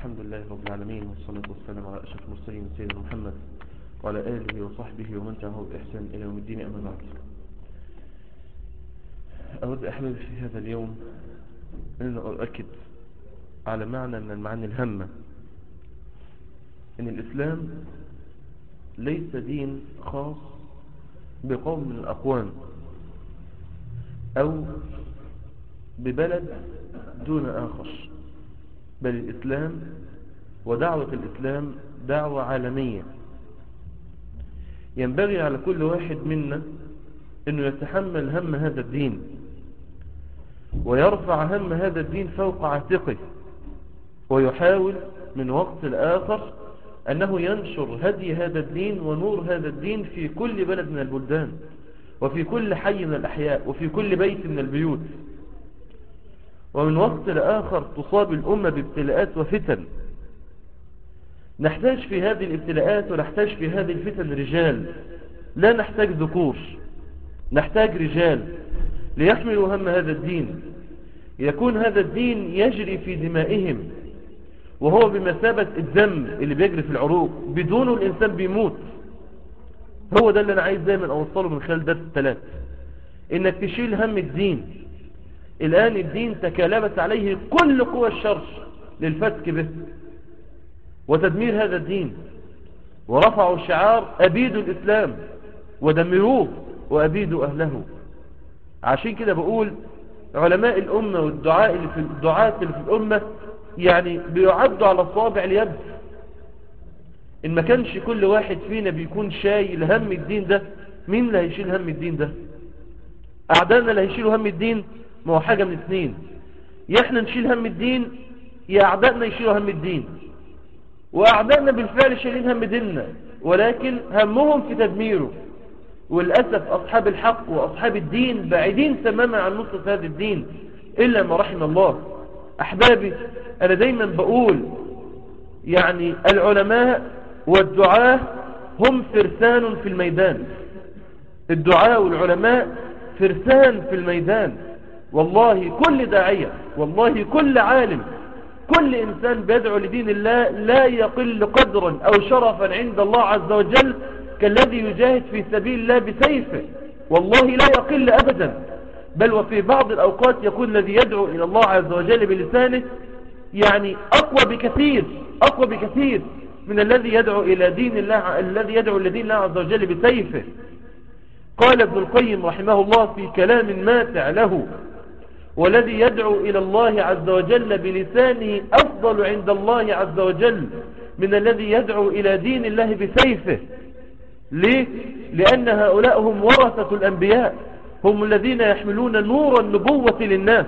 الحمد لله رب العالمين والصلاة والسلام على أشرف المرسلين سيدنا محمد وعلى آله وصحبه ومن تبعه بإحسان إلى يوم الدين أما بعد أود أحمد في هذا اليوم أن أؤكد على معنى من المعاني الهامة أن الإسلام ليس دين خاص بقوم من الأقوام أو ببلد دون آخر بل الإسلام ودعوة الإسلام دعوة عالمية ينبغي على كل واحد منا أنه يتحمل هم هذا الدين ويرفع هم هذا الدين فوق عاتقه ويحاول من وقت لآخر أنه ينشر هدي هذا الدين ونور هذا الدين في كل بلد من البلدان وفي كل حي من الأحياء وفي كل بيت من البيوت ومن وقت لآخر تصاب الأمة بابتلاءات وفتن نحتاج في هذه الابتلاءات ونحتاج في هذه الفتن رجال لا نحتاج ذكور نحتاج رجال ليحملوا هم هذا الدين يكون هذا الدين يجري في دمائهم وهو بمثابة الدم اللي بيجري في العروق بدونه الإنسان بيموت هو ده اللي أنا عايز دايما أوصله من خلال درس الثلاث إنك تشيل هم الدين الآن الدين تكالبت عليه كل قوى الشر للفتك به وتدمير هذا الدين ورفعوا شعار أبيدوا الإسلام ودمروه وأبيدوا أهله عشان كده بقول علماء الأمة والدعاء اللي في الدعاة اللي في الأمة يعني بيعدوا على صابع اليد إن ما كانش كل واحد فينا بيكون شايل هم الدين ده مين اللي هيشيل هم الدين ده أعدائنا اللي هيشيلوا هم الدين ما هو حاجة من اثنين يا احنا نشيل هم الدين يا أعدائنا يشيلوا هم الدين وأعدائنا بالفعل شايلين هم ديننا ولكن همهم في تدميره وللأسف أصحاب الحق وأصحاب الدين بعيدين تماما عن نصرة هذا الدين إلا ما رحم الله أحبابي أنا دايما بقول يعني العلماء والدعاة هم فرسان في الميدان الدعاة والعلماء فرسان في الميدان والله كل داعية والله كل عالم كل إنسان بيدعو لدين الله لا يقل قدرا أو شرفا عند الله عز وجل كالذي يجاهد في سبيل الله بسيفه والله لا يقل أبدا بل وفي بعض الأوقات يكون الذي يدعو إلى الله عز وجل بلسانه يعني أقوى بكثير أقوى بكثير من الذي يدعو إلى دين الله الذي يدعو إلى دين الله عز وجل بسيفه قال ابن القيم رحمه الله في كلام ماتع له والذي يدعو إلى الله عز وجل بلسانه أفضل عند الله عز وجل من الذي يدعو إلى دين الله بسيفه ليه؟ لأن هؤلاء هم ورثة الأنبياء هم الذين يحملون نور النبوة للناس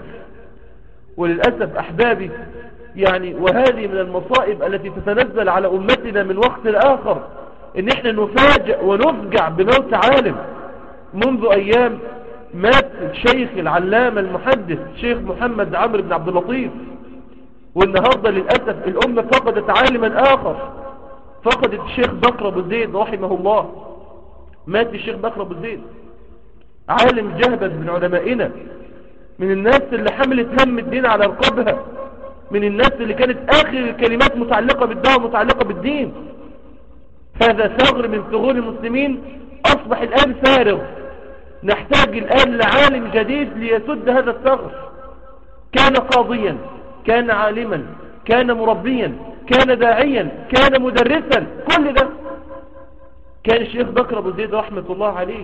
وللأسف أحبابي يعني وهذه من المصائب التي تتنزل على أمتنا من وقت لآخر إن إحنا نفاجأ ونفجع بموت عالم منذ أيام مات الشيخ العلامة المحدث شيخ محمد عمرو بن عبد اللطيف والنهاردة للأسف الأمة فقدت عالما آخر فقدت الشيخ بكر أبو زيد رحمه الله مات الشيخ بكر أبو زيد عالم جهبذ من علمائنا من الناس اللي حملت هم الدين على رقابها من الناس اللي كانت آخر الكلمات متعلقة بالدعوة متعلقة بالدين هذا ثغر من ثغور المسلمين أصبح الآن فارغ نحتاج الآن لعالم جديد ليسد هذا الثغر كان قاضيا كان عالما كان مربيا كان داعيا كان مدرسا كل ده كان الشيخ بكر أبو زيد رحمة الله عليه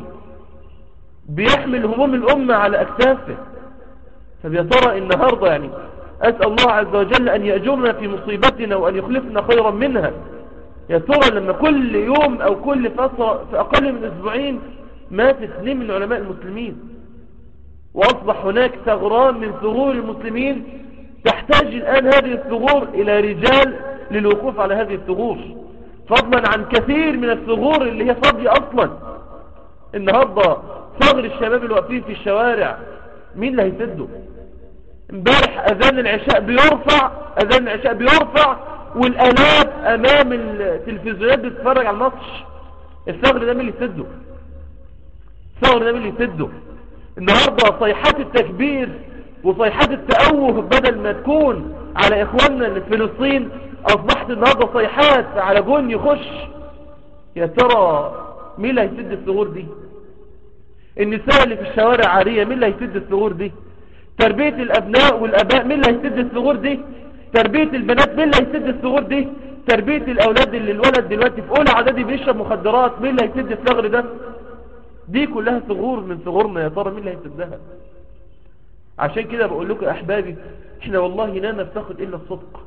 بيحمل هموم الأمة على أكتافه طب يا ترى النهاردة يعني أسأل الله عز وجل أن يأجرنا في مصيبتنا وأن يخلفنا خيرا منها يا ترى لما كل يوم أو كل فترة في أقل من أسبوعين مات اثنين من علماء المسلمين وأصبح هناك ثغران من ثغور المسلمين تحتاج الآن هذه الثغور إلى رجال للوقوف على هذه الثغور فضلا عن كثير من الثغور اللي هي فاضية أصلا النهاردة ثغر الشباب اللي واقفين في الشوارع مين اللي هيسده امبارح أذان العشاء بيرفع أذان العشاء بيرفع والآلاف أمام التلفزيونات بتتفرج على الماتش الثغر ده مين اللي يسده الثغر ده مين اللي يسده النهاردة صيحات التكبير وصيحات التأوه بدل ما تكون على إخواننا اللي في فلسطين اصبحت النهاردة صيحات على جون يخش يا ترى مين اللي هيسد الثغور دي النساء اللي في الشوارع عارية مين اللي هيسد الثغور دي تربية الابناء والاباء مين اللي هيسد الثغور دي تربية البنات مين اللي هيسد الثغور دي تربية الاولاد اللي الولد دلوقتي في اولى اعدادي بيشرب مخدرات مين اللي هيسد الثغر ده دي كلها ثغور من ثغورنا يا ترى مين اللي هيسدها عشان كده بقول لكم يا احبابي احنا والله لا نفتقد الا الصدق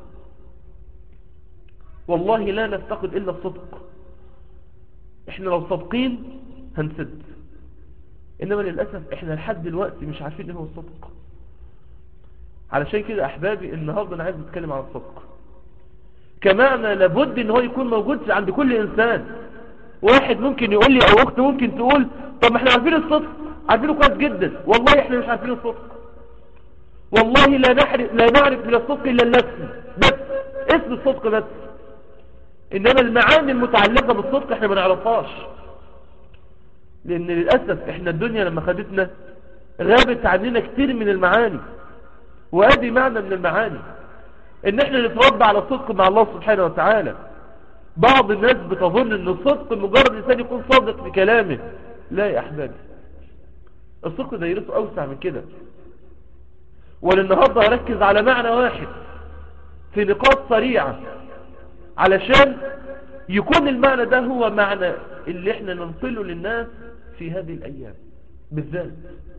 والله لا نفتقد الا الصدق احنا لو صادقين هنسد انما للأسف احنا لحد دلوقتي مش عارفين ايه هو الصدق علشان كده احبابي النهاردة انا عايز نتكلم عن الصدق كمعنى لابد ان هو يكون موجود عند كل انسان واحد ممكن يقول لي او اخت ممكن تقول طب ما احنا عارفين الصدق عارفينه كويس جدا والله احنا مش عارفين الصدق والله لا نعرف, لا نعرف من الصدق الا الاسم بس اسم الصدق بس انما المعاني المتعلقة بالصدق احنا ما نعرفهاش لان للأسف احنا الدنيا لما خدتنا غابت عننا كتير من المعاني وادي معنى من المعاني ان احنا نتربى على الصدق مع الله سبحانه وتعالى بعض الناس بتظن ان الصدق مجرد انسان يكون صادق في كلامه لا يا احبابي الصدق دايرته اوسع من كده وللنهاردة هركز على معنى واحد في نقاط سريعة علشان يكون المعنى ده هو معنى اللي احنا ننقله للناس في هذه الايام بالذات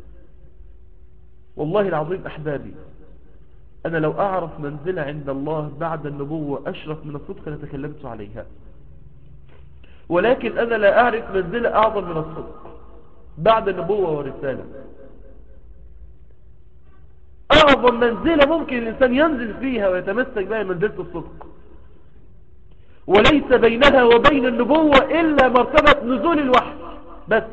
والله العظيم احبابي انا لو اعرف منزلة عند الله بعد النبوة اشرف من الصدق لتكلمت عليها ولكن انا لا اعرف منزلة اعظم من الصدق بعد النبوة والرسالة اعظم منزلة ممكن الانسان ينزل فيها ويتمسك بها منزلة الصدق وليس بينها وبين النبوة الا مرتبة نزول الوحي بس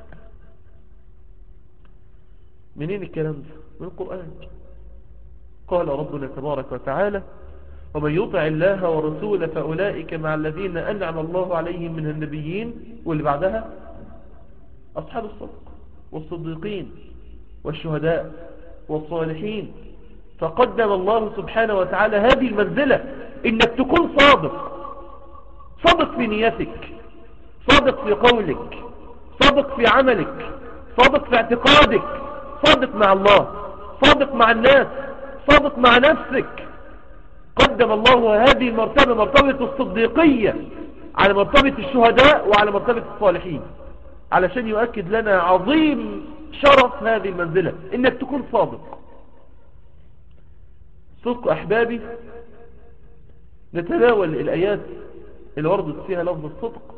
منين الكلام ده من القرآن قال ربنا تبارك وتعالى ومن يطع الله ورسوله فأولئك مع الذين أنعم الله عليهم من النبيين واللي بعدها أصحاب الصدق والصديقين والشهداء والصالحين فقدم الله سبحانه وتعالى هذه المنزلة إنك تكون صادق صادق في نيتك صادق في قولك صادق في عملك صادق في اعتقادك صادق مع الله صادق مع الناس صادق مع نفسك قدم الله هذه المرتبة مرتبة الصديقية على مرتبة الشهداء وعلى مرتبة الصالحين علشان يؤكد لنا عظيم شرف هذه المنزلة انك تكون صادق صدق احبابي نتناول الايات اللي وردت فيها لفظ الصدق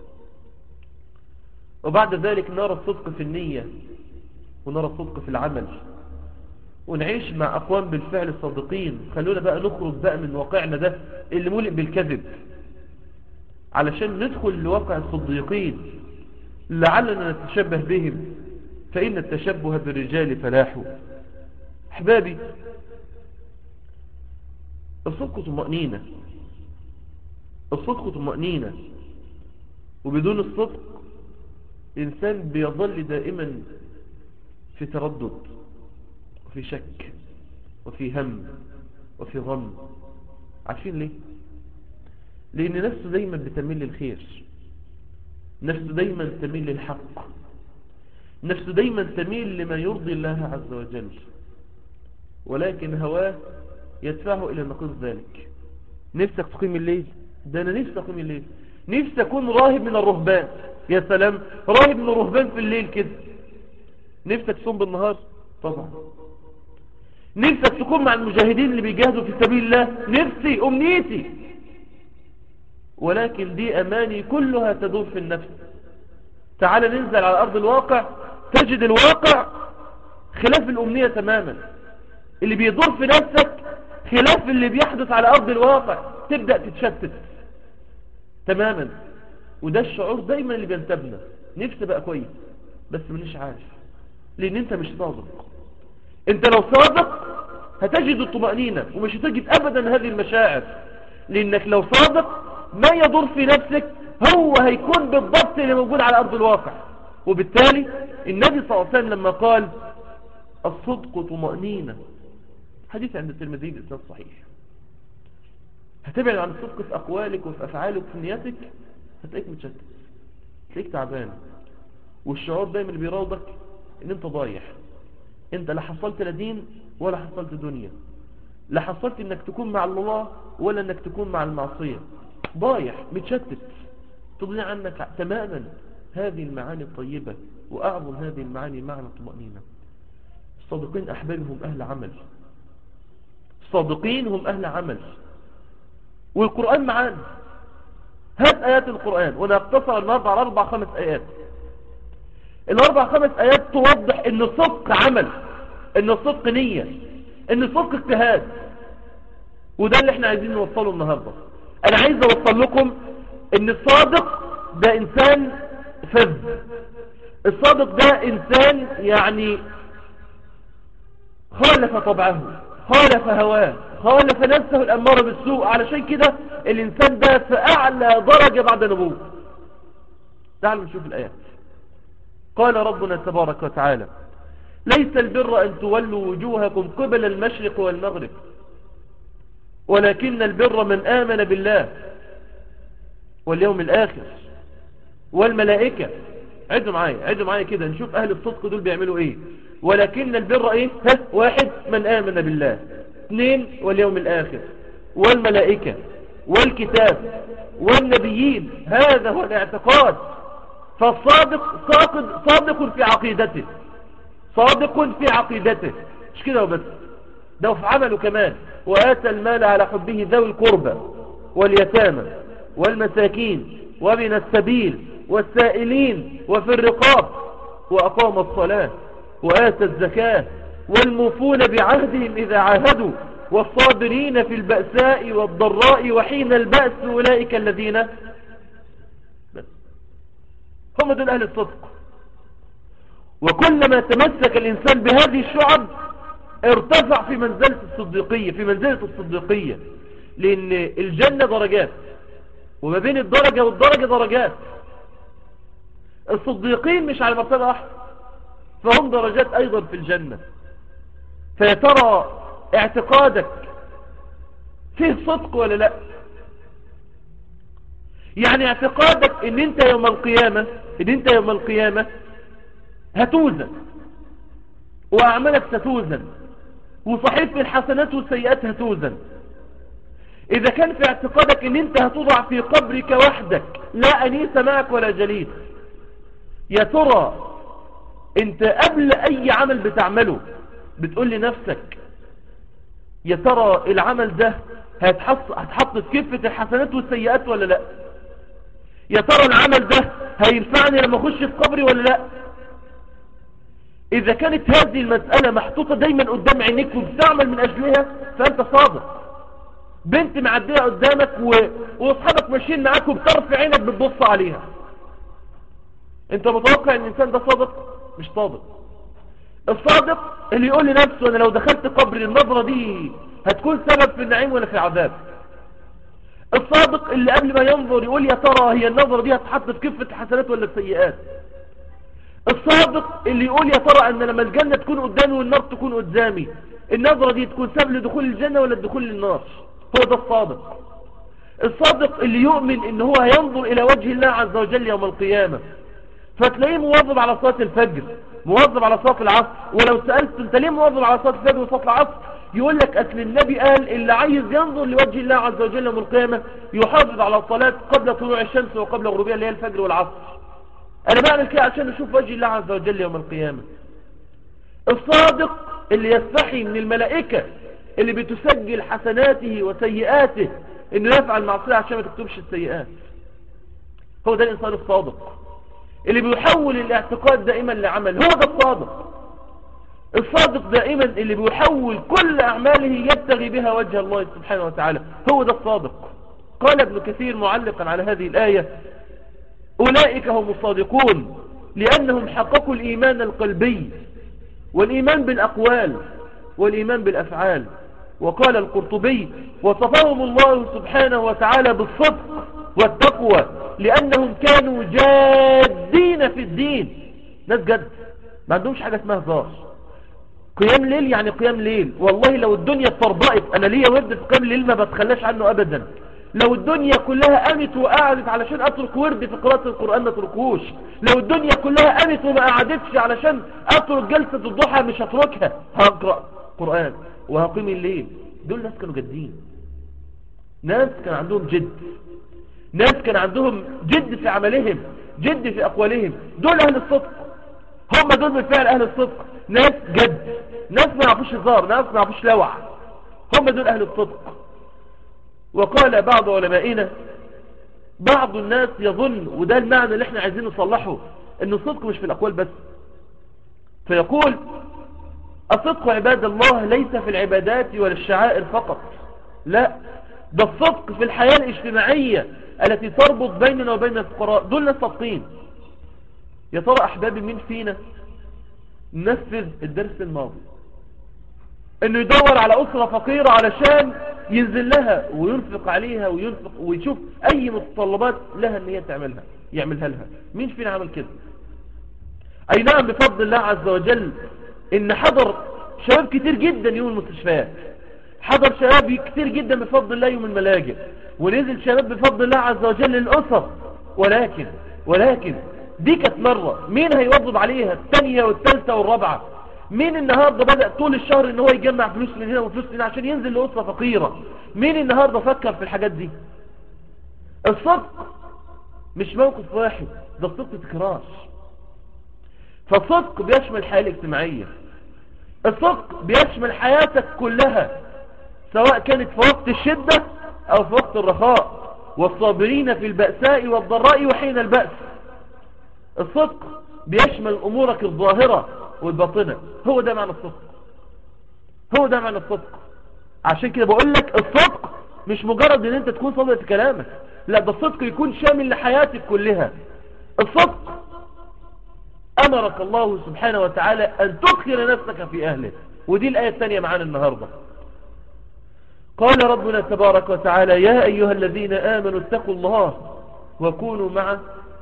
وبعد ذلك نرى الصدق في النية ونرى الصدق في العمل ونعيش مع أقوام بالفعل الصادقين خلونا بقى نخرج بقى من واقعنا ده اللي ملئ بالكذب علشان ندخل لواقع الصديقين لعلنا نتشبه بهم فإن التشبه بالرجال فلاح أحبابي الصدق طمأنينة الصدق طمأنينة وبدون الصدق إنسان بيظل دائما في تردد وفي شك وفي هم وفي غم عارفين ليه لأن نفسه دايما بتميل للخير نفسه دايما تميل للحق نفسه دايما تميل لما يرضي الله عز وجل ولكن هواه يدفعه إلى نقيض ذلك نفسك تقيم الليل ده أنا نفسي أقيم الليل نفسي أكون راهب من الرهبان يا سلام راهب من الرهبان في الليل كده نفسك تصوم بالنهار طبعا نفسك تكون مع المجاهدين اللي بيجاهدوا في سبيل الله نفسي أمنيتي ولكن دي أماني كلها تدور في النفس تعال ننزل على أرض الواقع تجد الواقع خلاف الأمنية تماما اللي بيدور في نفسك خلاف اللي بيحدث على أرض الواقع تبدأ تتشتت تماما وده الشعور دايما اللي بينتبنا نفسي بقى كويس بس منيش عارف لان انت مش صادق انت لو صادق هتجد الطمأنينة ومش هتجد ابدا هذه المشاعر لانك لو صادق ما يدور في نفسك هو هيكون بالضبط اللي موجود على ارض الواقع وبالتالي النبي صلى الله عليه وسلم لما قال الصدق طمأنينة حديث عند الترمذي بإسناد صحيح هتبعد عن الصدق في أقوالك وفي أفعالك وفي نياتك هتلاقيك متشتت هتلاقيك تعبان والشعور دايما اللي بيراودك ان انت ضايع انت لا حصلت لا دين ولا حصلت دنيا لا حصلت انك تكون مع الله ولا انك تكون مع المعصية ضايع متشتت تضيع عنك تماما هذه المعاني الطيبة وأعظم هذه المعاني معنى الطمأنينة الصادقين أحبابهم أهل عمل الصادقين هم أهل عمل والقرآن معانا هات آيات القرآن وانا اقتصر النهاردة على أربع خمس آيات الأربع خمس آيات توضح ان الصدق عمل ان الصدق نية ان الصدق اجتهاد وده اللي احنا عايزين نوصله النهاردة انا عايز اوصل لكم ان الصادق ده انسان فذ الصادق ده انسان يعني خالف طبعه خالف هواه خالف نفسه الأمارة بالسوء علشان كده الإنسان ده في أعلى درجة بعد نبوه تعالوا نشوف الآيات قال ربنا تبارك وتعالى ليس البر أن تولوا وجوهكم قبل المشرق والمغرب ولكن البر من آمن بالله واليوم الآخر والملائكة عدوا معايا عدوا معايا كده نشوف أهل الصدق دول بيعملوا إيه ولكن البر إيه ها واحد من آمن بالله اثنين واليوم الآخر والملائكة والكتاب والنبيين هذا هو الاعتقاد فالصادق صادق, صادق في عقيدته صادق في عقيدته مش كده وبس ده في عمله كمان وآتى المال على حبه ذوي القربى واليتامى والمساكين ومن السبيل والسائلين وفي الرقاب وأقام الصلاة وآتى الزكاة والموفون بعهدهم إذا عاهدوا والصابرين في البأساء والضراء وحين البأس أولئك الذين هم دول أهل الصدق وكلما تمسك الإنسان بهذه الشعب ارتفع في منزلة الصديقية في منزلة الصديقية لأن الجنة درجات وما بين الدرجة والدرجة درجات الصديقين مش على مرتبة واحدة فهم درجات أيضا في الجنة فيترى اعتقادك فيه صدق ولا لا يعني اعتقادك ان انت يوم القيامة ان انت يوم القيامة هتوزن واعمالك ستوزن وصحيفة الحسنات والسيئات هتوزن اذا كان في اعتقادك ان انت هتوضع في قبرك وحدك لا انيس معك ولا جليس يا ترى انت قبل اي عمل بتعمله بتقول لنفسك يا ترى العمل ده هيتحط هتحط في كفة الحسنات والسيئات ولا لا يا ترى العمل ده هينفعني لما اخش في قبري ولا لا اذا كانت هذه المسألة محطوطة دايما قدام عينيك وبتعمل من اجلها فانت صادق بنت معدية قدامك و... واصحابك ماشيين معاك وبطرف عينك بتبص عليها انت متوقع ان الانسان ده صادق مش صادق الصادق اللي يقول لنفسه انا لو دخلت قبري النظرة دي هتكون سبب في النعيم ولا في العذاب الصادق اللي قبل ما ينظر يقول يا ترى هي النظرة دي هتحط في كفة الحسنات ولا السيئات الصادق اللي يقول يا ترى ان لما الجنة تكون قدامي والنار تكون قدامي النظرة دي تكون سبب لدخول الجنة ولا الدخول للنار هو ده الصادق الصادق اللي يؤمن ان هو هينظر الى وجه الله عز وجل يوم القيامة فتلاقيه مواظب على صلاة الفجر مواظب على صلاة العصر ولو سألت انت ليه مواظب على صلاة الفجر وصلاة العصر يقول لك أصل النبي قال اللي عايز ينظر لوجه الله عز وجل يوم القيامة يحافظ على الصلاة قبل طلوع الشمس وقبل غروبها اللي هي الفجر والعصر أنا بعمل كده عشان أشوف وجه الله عز وجل يوم القيامة الصادق اللي يستحي من الملائكة اللي بتسجل حسناته وسيئاته انه يفعل معصية عشان ما تكتبش السيئات هو ده الانسان الصادق اللي بيحول الاعتقاد دائما لعمل هو ده الصادق الصادق دائما اللي بيحول كل أعماله يبتغي بها وجه الله سبحانه وتعالى هو ده الصادق قال ابن كثير معلقا على هذه الآية أولئك هم الصادقون لأنهم حققوا الإيمان القلبي والإيمان بالأقوال والإيمان بالأفعال وقال القرطبي وصفهم الله سبحانه وتعالى بالصدق والتقوى لأنهم كانوا جادين في الدين ناس جد ما عندهمش حاجة اسمها هزار قيام ليل يعني قيام ليل والله لو الدنيا اتطربقت انا ليا ورد في قيام الليل ما بتخلاش عنه ابدا لو الدنيا كلها قامت وقعدت علشان اترك ورد في قراءة القرآن ما اتركوش لو الدنيا كلها قامت وما قعدتش علشان اترك جلسة الضحى مش هتركها هقرأ قرآن وهقيم الليل دول ناس كانوا جادين ناس كان عندهم جد ناس كان عندهم جد في عملهم جد في اقوالهم دول اهل الصدق هم دول بالفعل اهل الصدق ناس جد ناس ما يعرفوش هزار ناس ما يعرفوش لوع هم دول اهل الصدق وقال بعض علمائنا بعض الناس يظن وده المعنى اللي احنا عايزين نصلحه ان الصدق مش في الاقوال بس فيقول الصدق عباد الله ليس في العبادات ولا الشعائر فقط لا ده الصدق في الحياة الاجتماعية التي تربط بيننا وبين الفقراء دول ناس صادقين يا ترى احبابي مين فينا نفذ الدرس الماضي انه يدور على اسرة فقيرة علشان ينزل لها وينفق عليها وينفق ويشوف اي متطلبات لها ان هي تعملها يعملها لها مين فينا عمل كده اي نعم بفضل الله عز وجل ان حضر شباب كتير جدا يوم المستشفيات حضر شباب كتير جدا بفضل الله يوم الملاجئ ونزل شباب بفضل الله عز وجل للأسر ولكن ولكن دي كانت مرة مين هيوظب عليها الثانية والثالثة والرابعة مين النهاردة بدأ طول الشهر ان هو يجمع فلوس من هنا وفلوس من هنا عشان ينزل لأسرة فقيرة مين النهاردة فكر في الحاجات دي الصدق مش موقف واحد ده الصدق تكراش فالصدق بيشمل الحياة الاجتماعية الصدق بيشمل حياتك كلها سواء كانت في وقت الشدة او في وقت الرخاء والصابرين في البأساء والضراء وحين البأس الصدق بيشمل امورك الظاهرة والباطنة هو ده معنى الصدق هو ده معنى الصدق عشان كده بقول لك الصدق مش مجرد ان انت تكون صادق في كلامك لا ده الصدق يكون شامل لحياتك كلها الصدق امرك الله سبحانه وتعالى ان تدخل نفسك في اهله ودي الايه الثانيه معانا النهارده قال ربنا تبارك وتعالى يا ايها الذين امنوا اتقوا الله وكونوا مع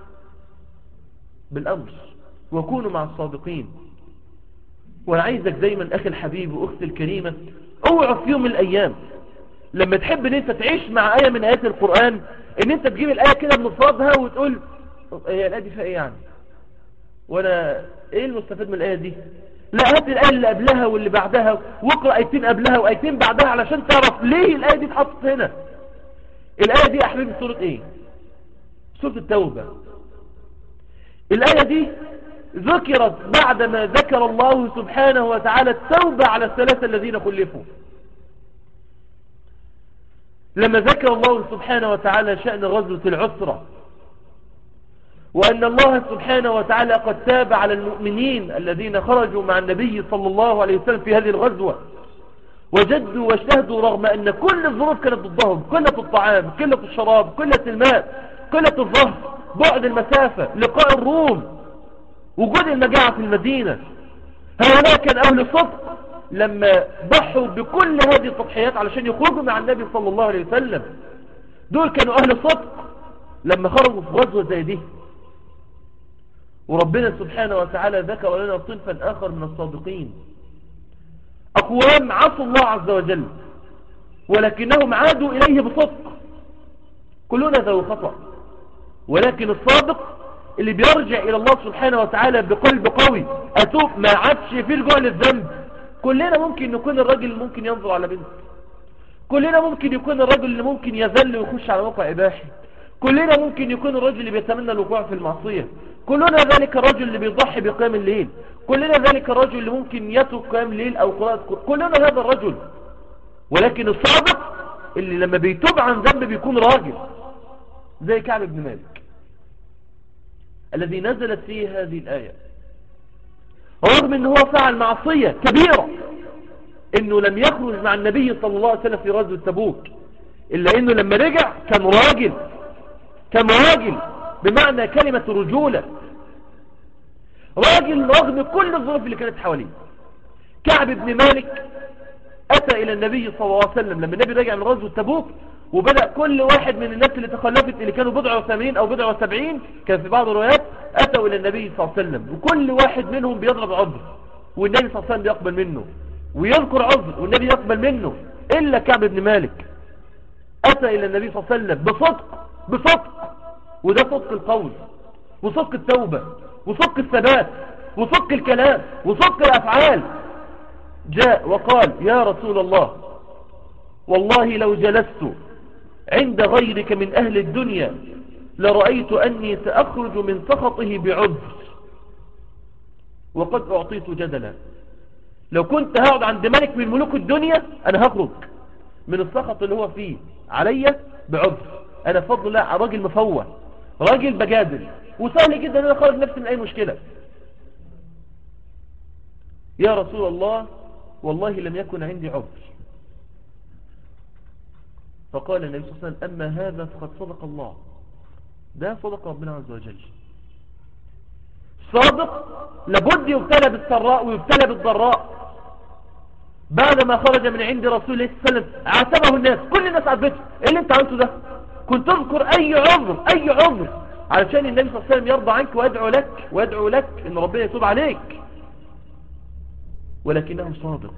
بالامر وكونوا مع الصادقين وانا عايزك دايما اخي الحبيب واختي الكريمه اوعى في يوم من الايام لما تحب ان انت تعيش مع ايه من ايات القران ان انت تجيب الايه كده بمفردها وتقول هي الايه دي فيها ايه يعني وانا ايه المستفاد من الايه دي لا هات الايه اللي قبلها واللي بعدها واقرا ايتين قبلها وايتين بعدها علشان تعرف ليه الايه دي اتحطت هنا الايه دي يا احبابي سوره ايه سوره التوبه الايه دي ذكرت بعدما ذكر الله سبحانه وتعالى التوبه على الثلاثه الذين خلفوا لما ذكر الله سبحانه وتعالى شأن غزوة العسرة وأن الله سبحانه وتعالى قد تاب على المؤمنين الذين خرجوا مع النبي صلى الله عليه وسلم في هذه الغزوة وجدوا واجتهدوا رغم أن كل الظروف كانت ضدهم قلة الطعام قلة الشراب قلة الماء قلة الظهر بعد المسافة لقاء الروم وجود المجاعة في المدينة هؤلاء كان أهل صدق لما ضحوا بكل هذه التضحيات علشان يخرجوا مع النبي صلى الله عليه وسلم دول كانوا أهل صدق لما خرجوا في غزوة زي دي وربنا سبحانه وتعالى ذكر لنا صنفا آخر من الصادقين أقوام عصوا الله عز وجل ولكنهم عادوا إليه بصدق كلنا ذو خطأ ولكن الصادق اللي بيرجع إلى الله سبحانه وتعالى بقلب قوي أتوب ما عادش في رجوع للذنب كلنا ممكن نكون الراجل اللي ممكن ينظر على بنت كلنا ممكن يكون الرجل اللي ممكن يذل ويخش على موقع إباحي كلنا ممكن يكون الرجل اللي بيتمنى الوقوع في المعصية كلنا ذلك الرجل اللي بيضحي بقيام الليل كلنا ذلك الرجل اللي ممكن يترك قيام الليل أو قراءة كلنا هذا الرجل ولكن الصادق اللي لما بيتوب عن ذنب بيكون راجل زي كعب بن مالك الذي نزلت فيه هذه الآية رغم ان هو فعل معصية كبيرة انه لم يخرج مع النبي صلى الله عليه وسلم في غزوة تبوك الا انه لما رجع كان راجل كان راجل بمعنى كلمة رجولة راجل رغم كل الظروف اللي كانت حواليه كعب بن مالك أتى إلى النبي صلى الله عليه وسلم لما النبي رجع من غزوة تبوك وبدأ كل واحد من الناس اللي تخلفت اللي كانوا بضع وثمانين أو بضع وسبعين كان في بعض الروايات أتوا إلى النبي صلى الله عليه وسلم وكل واحد منهم بيضرب عذر والنبي صلى الله عليه وسلم يقبل منه ويذكر عذر والنبي يقبل منه إلا كعب بن مالك أتى إلى النبي صلى الله عليه وسلم بصدق بصدق وده صدق القول وصدق التوبة وصدق الثبات وصدق الكلام وصدق الأفعال جاء وقال يا رسول الله والله لو جلست عند غيرك من أهل الدنيا لرأيت أني سأخرج من سخطه بعذر وقد أعطيت جدلا لو كنت هقعد عند ملك من ملوك الدنيا أنا هخرج من السخط اللي هو فيه عليا بعذر أنا فضل الله راجل مفوه راجل بجادل وسهل جدا أن أنا أخرج نفسي من أي مشكلة يا رسول الله والله لم يكن عندي عذر فقال النبي صلى الله عليه وسلم أما هذا فقد صدق الله ده صدق ربنا عز وجل صادق لابد يبتلى بالسراء ويبتلى بالضراء بعدما خرج من عند رسول الله صلى الله عليه وسلم عاتبه الناس كل الناس عاتبته ايه اللي انت عملته ده كنت تذكر اي عذر اي عذر علشان النبي صلى الله عليه وسلم يرضى عنك ويدعو لك ويدعو لك ان ربنا يتوب عليك ولكنه صادق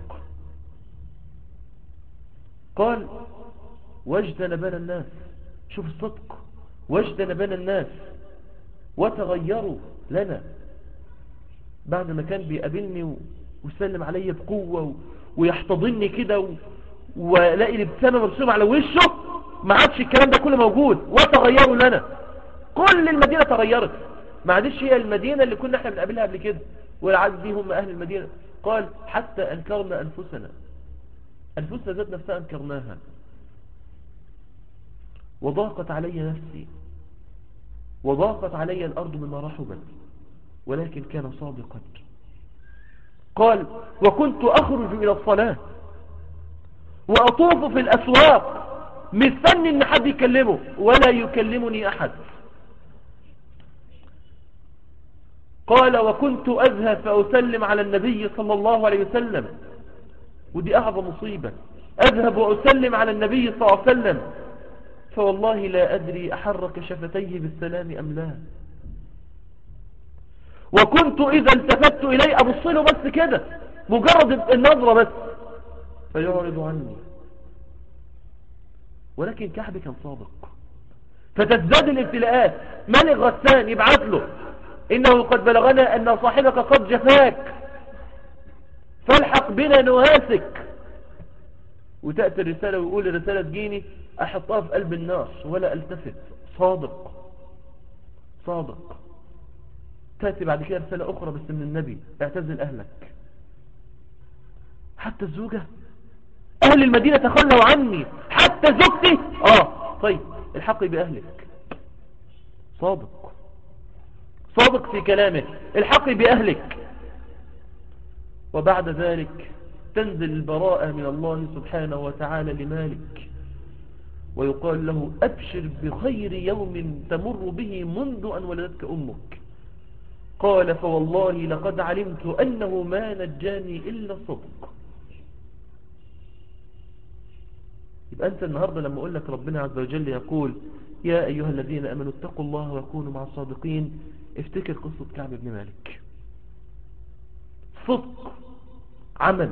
قال واجتنبنا الناس شوف الصدق واجتنبنا الناس وتغيروا لنا بعد ما كان بيقابلني ويسلم علي بقوة ويحتضني كده ولاقي الابتسامة مرسومة على وشه ما عادش الكلام ده كله موجود وتغيروا لنا كل المدينة تغيرت ما عادش هي المدينة اللي كنا احنا بنقابلها قبل كده والعدد دي هم أهل المدينة قال حتى أنكرنا أنفسنا أنفسنا ذات نفسها أنكرناها وضاقت علي نفسي وضاقت علي الأرض مما رحبت ولكن كان صادقا قال وكنت أخرج إلى الصلاة وأطوف في الأسواق مستني ان حد يكلمه ولا يكلمني أحد قال وكنت أذهب فأسلم على النبي صلى الله عليه وسلم ودي أعظم مصيبة أذهب وأسلم على النبي صلى الله عليه وسلم فوالله لا أدري أحرك شفتيه بالسلام أم لا وكنت إذا التفت إليه أبص له بس كده مجرد النظرة بس فيعرض عني ولكن كعب كان صادق فتزداد الابتلاءات ملك غسان يبعث له إنه قد بلغنا أن صاحبك قد جفاك فالحق بنا نواسك وتأتي الرسالة ويقول الرسالة تجيني أحطها في قلب النار ولا ألتفت صادق صادق تأتي بعد كده رسالة أخرى بس من النبي اعتزل أهلك حتى الزوجة أهل المدينة تخلوا عني حتى زوجتي آه طيب الحق بأهلك صادق صادق في كلامه الحق بأهلك وبعد ذلك تنزل البراءة من الله سبحانه وتعالى لمالك ويقال له أبشر بخير يوم تمر به منذ أن ولدتك أمك قال فوالله لقد علمت أنه ما نجاني إلا صدق يبقى أنت النهاردة لما أقول لك ربنا عز وجل يقول يا أيها الذين أمنوا اتقوا الله وكونوا مع الصادقين افتكر قصة كعب بن مالك صدق عمل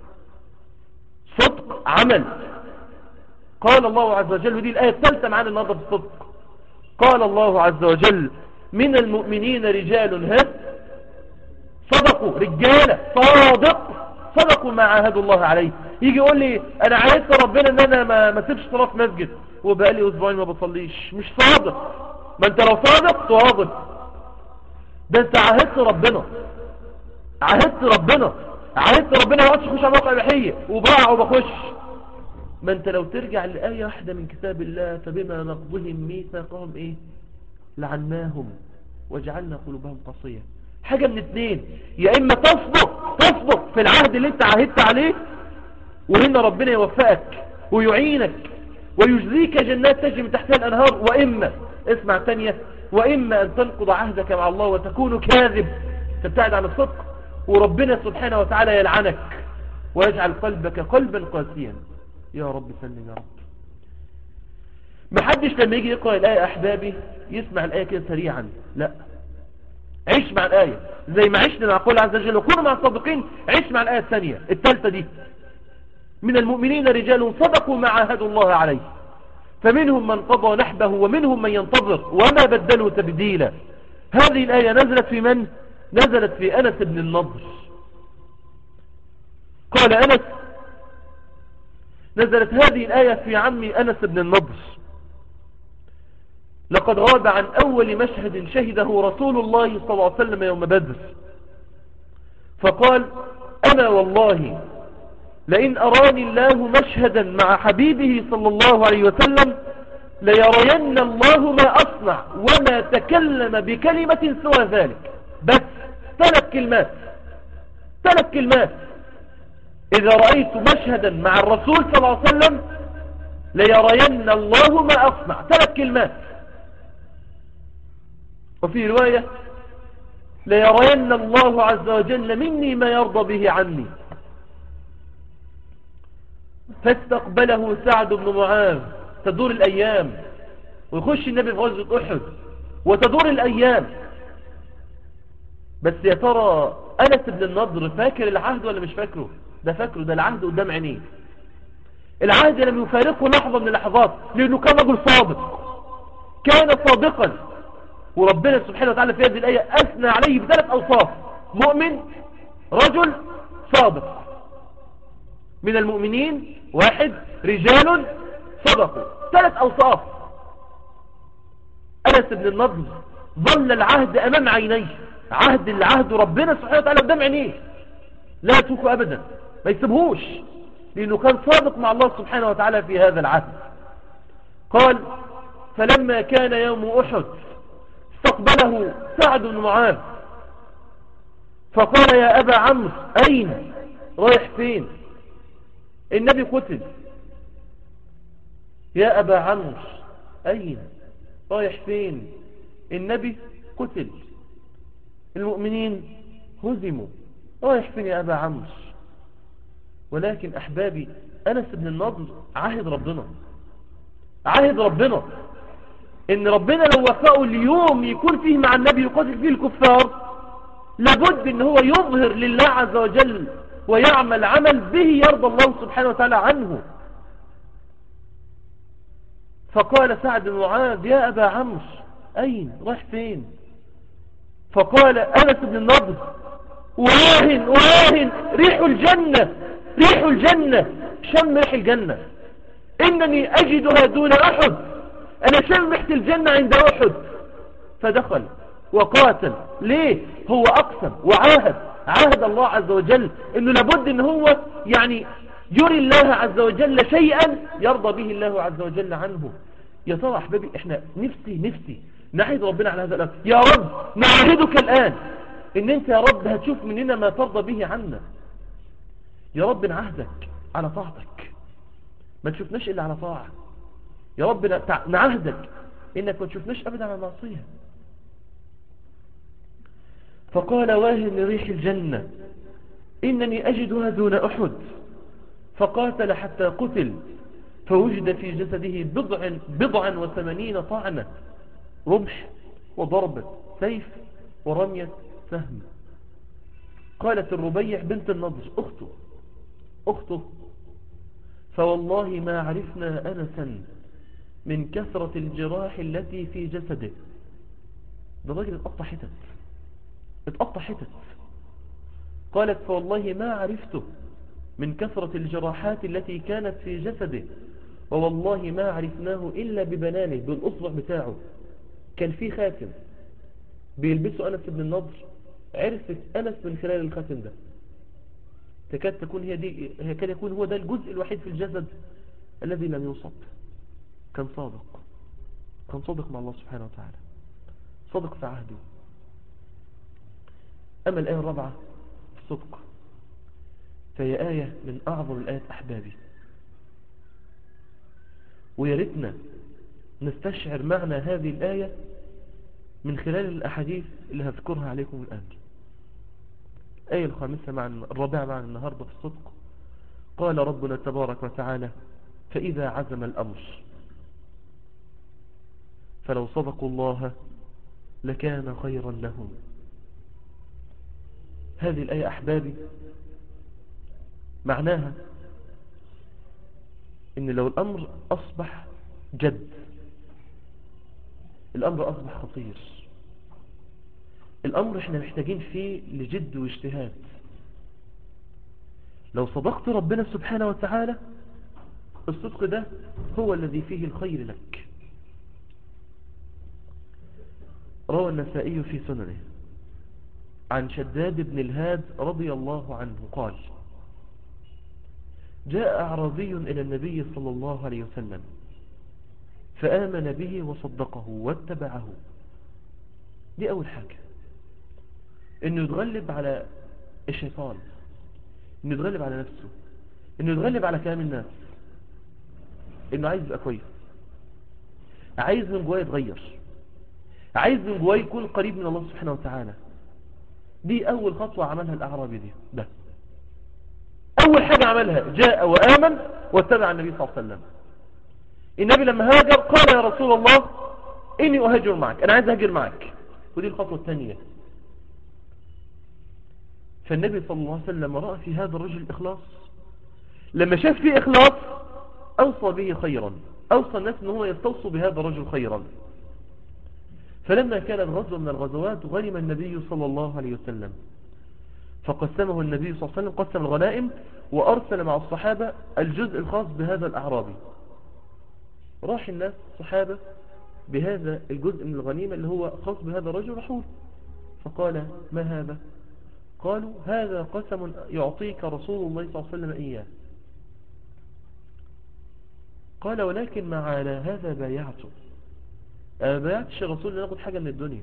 صدق عمل قال الله عز وجل ودي الآية الثالثة معانا النهاردة في الصدق قال الله عز وجل من المؤمنين رجال ها صدقوا رجالة صادق صدقوا ما عاهدوا الله عليه يجي يقول لي انا عاهدت ربنا ان انا ما ما اسيبش صلاه مسجد وبقالي اسبوعين ما بصليش مش صادق ما انت لو صادق صادق ده انت عاهدت ربنا عاهدت ربنا عاهدت ربنا ما اقعدش اخش على موقع اباحيه وبقع وبخش ما انت لو ترجع لآية واحدة من كتاب الله فبما نقضهم ميثاقهم ايه لعناهم وجعلنا قلوبهم قصية حاجة من اتنين يا اما تصدق تصدق في العهد اللي انت عاهدت عليه وهنا ربنا يوفقك ويعينك ويجزيك جنات تجري من تحتها الانهار واما اسمع تانية واما ان تنقض عهدك مع الله وتكون كاذب تبتعد عن الصدق وربنا سبحانه وتعالى يلعنك ويجعل قلبك قلبا قاسيا يا رب سلم يا رب محدش لما يجي يقرأ الآية أحبابي يسمع الآية كده سريعا لا عيش مع الآية زي ما عشنا مع قول عز وجل وكونوا مع الصادقين عيش مع الآية الثانية الثالثة دي من المؤمنين رجال صدقوا ما عاهدوا الله عليه فمنهم من قضى نحبه ومنهم من ينتظر وما بدلوا تبديلا هذه الآية نزلت في من؟ نزلت في أنس بن النضر قال أنس نزلت هذه الآية في عمي أنس بن النضر لقد غاب عن أول مشهد شهده رسول الله صلى الله عليه وسلم يوم بدر فقال أنا والله لئن أراني الله مشهدا مع حبيبه صلى الله عليه وسلم ليرين الله ما أصنع وما تكلم بكلمة سوى ذلك بس ثلاث كلمات ثلاث كلمات إذا رأيت مشهدا مع الرسول صلى الله عليه وسلم ليرين الله ما أصنع ثلاث كلمات وفي رواية ليرين الله عز وجل مني ما يرضى به عني فاستقبله سعد بن معاذ تدور الأيام ويخش النبي في غزوة أحد وتدور الأيام بس يا ترى أنس بن النضر فاكر العهد ولا مش فاكره ده فاكره ده العهد قدام عينيه العهد لم يفارقه لحظة من اللحظات لأنه كان رجل صادق كان صادقا وربنا سبحانه وتعالى في هذه الآية أثنى عليه بثلاث أوصاف مؤمن رجل صادق من المؤمنين واحد رجال صدقوا ثلاث أوصاف أنس بن النضر ظل العهد أمام عينيه عهد العهد ربنا سبحانه وتعالى قدام عينيه لا يتركه أبدا ما يسيبهوش لأنه كان صادق مع الله سبحانه وتعالى في هذا العهد قال فلما كان يوم أحد استقبله سعد بن معاذ فقال يا أبا عمرو أين رايح فين النبي قتل يا أبا عمرو أين رايح فين النبي قتل المؤمنين هزموا رايح فين يا أبا عمرو ولكن أحبابي أنس بن النضر عهد ربنا عهد ربنا ان ربنا لو وفقه اليوم يكون فيه مع النبي يقاتل فيه الكفار لابد ان هو يظهر لله عز وجل ويعمل عمل به يرضى الله سبحانه وتعالى عنه فقال سعد بن معاذ يا أبا عمرو أين راح فين فقال أنس بن النضر واهن واهن ريح الجنة ريح الجنة شم ريح الجنة إنني أجدها دون أحد أنا شمحت الجنة عند أحد فدخل وقاتل ليه هو أقسم وعاهد عاهد الله عز وجل انه لابد ان هو يعني يري الله عز وجل شيئا يرضى به الله عز وجل عنه يا ترى احبابي احنا نفسي نفسي نعيد ربنا على هذا الامر يا رب نعهدك الان ان انت يا رب هتشوف مننا ما ترضى به عنا يا رب نعهدك على طاعتك ما تشوفناش الا على طاعه يا رب نعهدك انك ما تشوفناش ابدا على معصيه فقال واهن ريح الجنة إنني أجدها دون أحد فقاتل حتى قتل فوجد في جسده بضع, بضعا وثمانين طعنة رمح وضربة سيف ورمية سهم قالت الربيع بنت النضر أخته أخته فوالله ما عرفنا أنسا من كثرة الجراح التي في جسده ده راجل اتقطع حتت اتقطع حتت قالت فوالله ما عرفته من كثرة الجراحات التي كانت في جسده ووالله ما عرفناه إلا ببنانه بالأصبع بتاعه كان في خاتم بيلبسه أنس بن النضر عرفت أنس من خلال الخاتم ده تكاد تكون هي دي هي كان يكون هو ده الجزء الوحيد في الجسد الذي لم يصب كان صادق كان صادق مع الله سبحانه وتعالى صادق في عهده أما الآية الرابعة الصدق فهي آية من أعظم الآيات أحبابي ويارتنا نستشعر معنى هذه الآية من خلال الأحاديث اللي هذكرها عليكم الآن الآية الخامسة مع الرابعة معنا النهاردة في الصدق قال ربنا تبارك وتعالى فإذا عزم الأمر فلو صدقوا الله لكان خيرا لهم هذه الآية أحبابي معناها إن لو الأمر أصبح جد الأمر أصبح خطير الأمر احنا محتاجين فيه لجد واجتهاد لو صدقت ربنا سبحانه وتعالى الصدق ده هو الذي فيه الخير لك روى النسائي في سننه عن شداد بن الهاد رضي الله عنه قال جاء أعرابي إلى النبي صلى الله عليه وسلم فآمن به وصدقه واتبعه دي أول حاجة إنه يتغلب على الشيطان إنه يتغلب على نفسه إنه يتغلب على كلام الناس إنه عايز يبقى كويس عايز من جواه يتغير عايز من جواه يكون قريب من الله سبحانه وتعالى دي أول خطوة عملها الأعرابي دي ده أول حاجة عملها جاء وآمن واتبع النبي صلى الله عليه وسلم النبي لما هاجر قال يا رسول الله إني أهاجر معك أنا عايز أهاجر معك ودي الخطوة الثانية فالنبي صلى الله عليه وسلم رأى في هذا الرجل الإخلاص لما شاف فيه إخلاص أوصى به خيرا أوصى الناس أنه يستوصوا بهذا الرجل خيرا فلما كانت غزوة من الغزوات غنم النبي صلى الله عليه وسلم فقسمه النبي صلى الله عليه وسلم قسم الغنائم وأرسل مع الصحابة الجزء الخاص بهذا الأعرابي راح الناس صحابة بهذا الجزء من الغنيمة اللي هو خاص بهذا الرجل رحول فقال ما هذا قالوا هذا قسم يعطيك رسول الله صلى الله عليه وسلم إياه قال ولكن ما على هذا بايعته أه بايعتش الرسول ناخد حاجة من الدنيا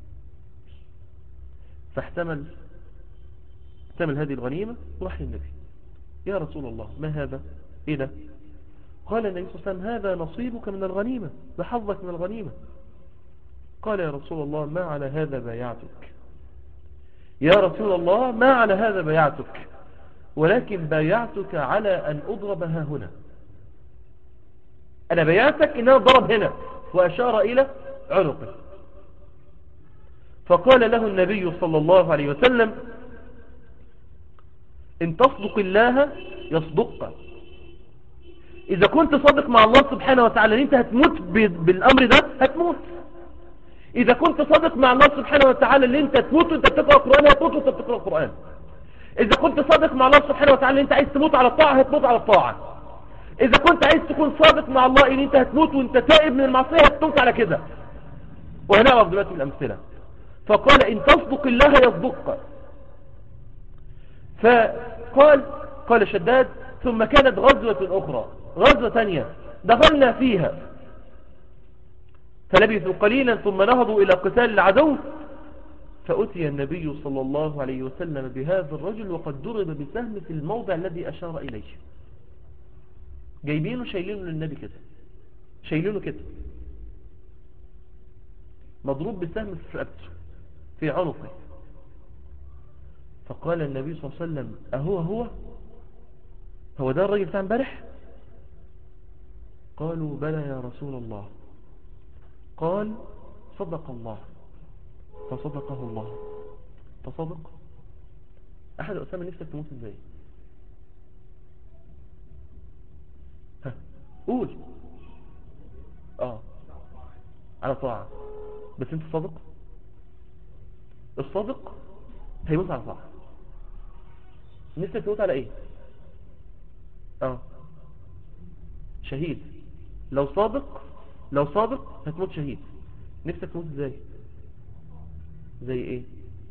فاحتمل احتمل هذه الغنيمة وراح للنبي يا رسول الله ما هذا ايه ده قال النبي صلى الله عليه وسلم هذا نصيبك من الغنيمة بحظك من الغنيمة قال يا رسول الله ما على هذا بايعتك يا رسول الله ما على هذا بايعتك ولكن بايعتك على أن أضرب ها هنا أنا بايعتك إن أنا ضرب هنا وأشار إلى عنقه فقال له النبي صلى الله عليه وسلم إن تصدق الله يصدقك إذا كنت صادق مع الله سبحانه وتعالى أنت هتموت بالأمر ده هتموت إذا كنت صادق مع الله سبحانه وتعالى أن أنت تموت وأنت بتقرأ القرآن هتموت وأنت بتقرأ القرآن إذا كنت صادق مع الله سبحانه وتعالى أن أنت عايز تموت على الطاعة هتموت على الطاعة إذا كنت عايز تكون صادق مع الله أن أنت هتموت وأنت تائب من المعصية هتموت على كده وهنعرف دلوقتي الأمثلة فقال إن تصدق الله يصدقك فقال قال شداد ثم كانت غزوة أخرى غزوة ثانية دخلنا فيها فلبثوا قليلا ثم نهضوا إلى قتال العدو فأتي النبي صلى الله عليه وسلم بهذا الرجل وقد ضرب بسهم في الموضع الذي أشار إليه جايبينه شايلينه للنبي كده شايلينه كده مضروب بسهم في رقبته في عنقه فقال النبي صلى الله عليه وسلم أهو هو هو ده الرجل بتاع امبارح قالوا بلى يا رسول الله قال صدق الله فصدقه الله تصدق أحد أسامة نفسك تموت ازاي ها قول اه على طاعة بس انت صادق الصادق هيموت على طاعة نفسك تموت على ايه اه شهيد لو صادق لو صادق هتموت شهيد نفسك تموت ازاي زي ايه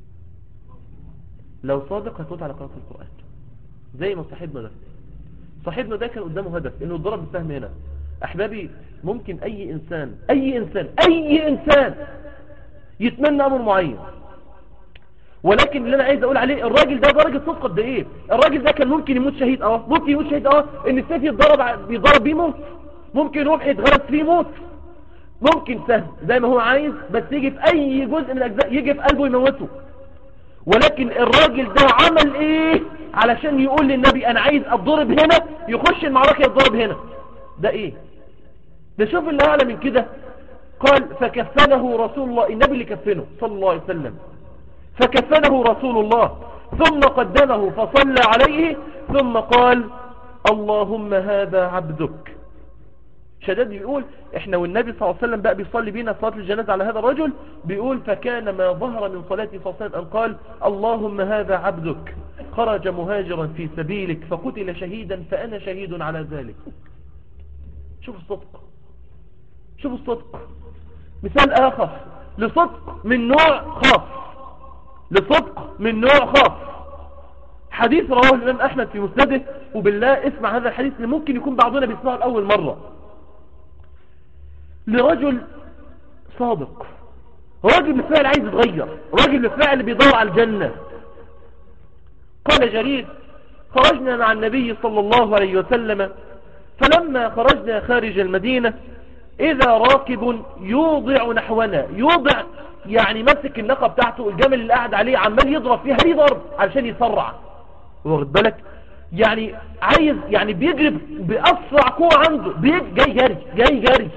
لو صادق هتموت على قراءة القرآن زي ما صاحبنا ده صاحبنا ده كان قدامه هدف انه يضرب بالسهم هنا احبابي ممكن اي انسان اي انسان اي انسان يتمنى امر معين ولكن اللي انا عايز اقول عليه الراجل ده درجة صدق قد ايه الراجل ده كان ممكن يموت شهيد اه ممكن يموت شهيد اه ان السيف يتضرب بيضرب بيه موت ممكن رمح يتغرس فيه موت ممكن سهم زي ما هو عايز بس يجي في اي جزء من الاجزاء يجي في قلبه يموته ولكن الراجل ده عمل ايه علشان يقول للنبي انا عايز اتضرب هنا يخش المعركة يتضرب هنا ده ايه ده شوف اللي اعلى من كده قال فكفنه رسول الله النبي اللي كفنه صلى الله عليه وسلم فكفنه رسول الله ثم قدمه فصلى عليه ثم قال اللهم هذا عبدك شداد بيقول احنا والنبي صلى الله عليه وسلم بقى بيصلي بينا صلاة الجنازة على هذا الرجل بيقول فكان ما ظهر من صلاته صلى الله عليه وسلم أن قال اللهم هذا عبدك خرج مهاجرا في سبيلك فقتل شهيدا فأنا شهيد على ذلك شوف الصدق شوف الصدق مثال آخر لصدق من نوع خاص لصدق من نوع خاص حديث رواه الإمام أحمد في مسنده وبالله اسمع هذا الحديث اللي ممكن يكون بعضنا بيسمعه لأول مرة لرجل صادق راجل بالفعل عايز يتغير راجل بالفعل بيدور على الجنة قال جرير خرجنا مع النبي صلى الله عليه وسلم فلما خرجنا خارج المدينة إذا راكب يوضع نحونا يوضع يعني مسك النقة بتاعته الجمل اللي قاعد عليه عمال يضرب فيها ليه ضرب علشان يسرع واخد بالك يعني عايز يعني بيجري بأسرع قوة عنده بيج جاي جري جاي جري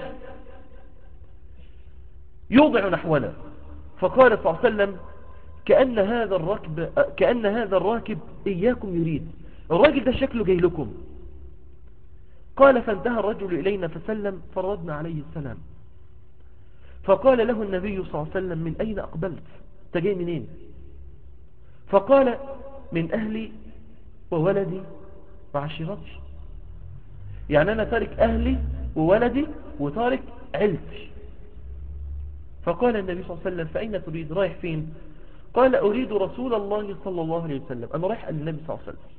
يوضع نحونا فقال صلى الله عليه وسلم كأن هذا الراكب كأن هذا الراكب إياكم يريد الراجل ده شكله جاي لكم قال فانتهى الرجل إلينا فسلم فردنا عليه السلام فقال له النبي صلى الله عليه وسلم من أين أقبلت تجي منين فقال من أهلي وولدي وعشيرتي يعني أنا تارك أهلي وولدي وتارك عيلتي فقال النبي صلى الله عليه وسلم فأين تريد رايح فين قال أريد رسول الله صلى الله عليه وسلم أنا رايح النبي صلى الله عليه وسلم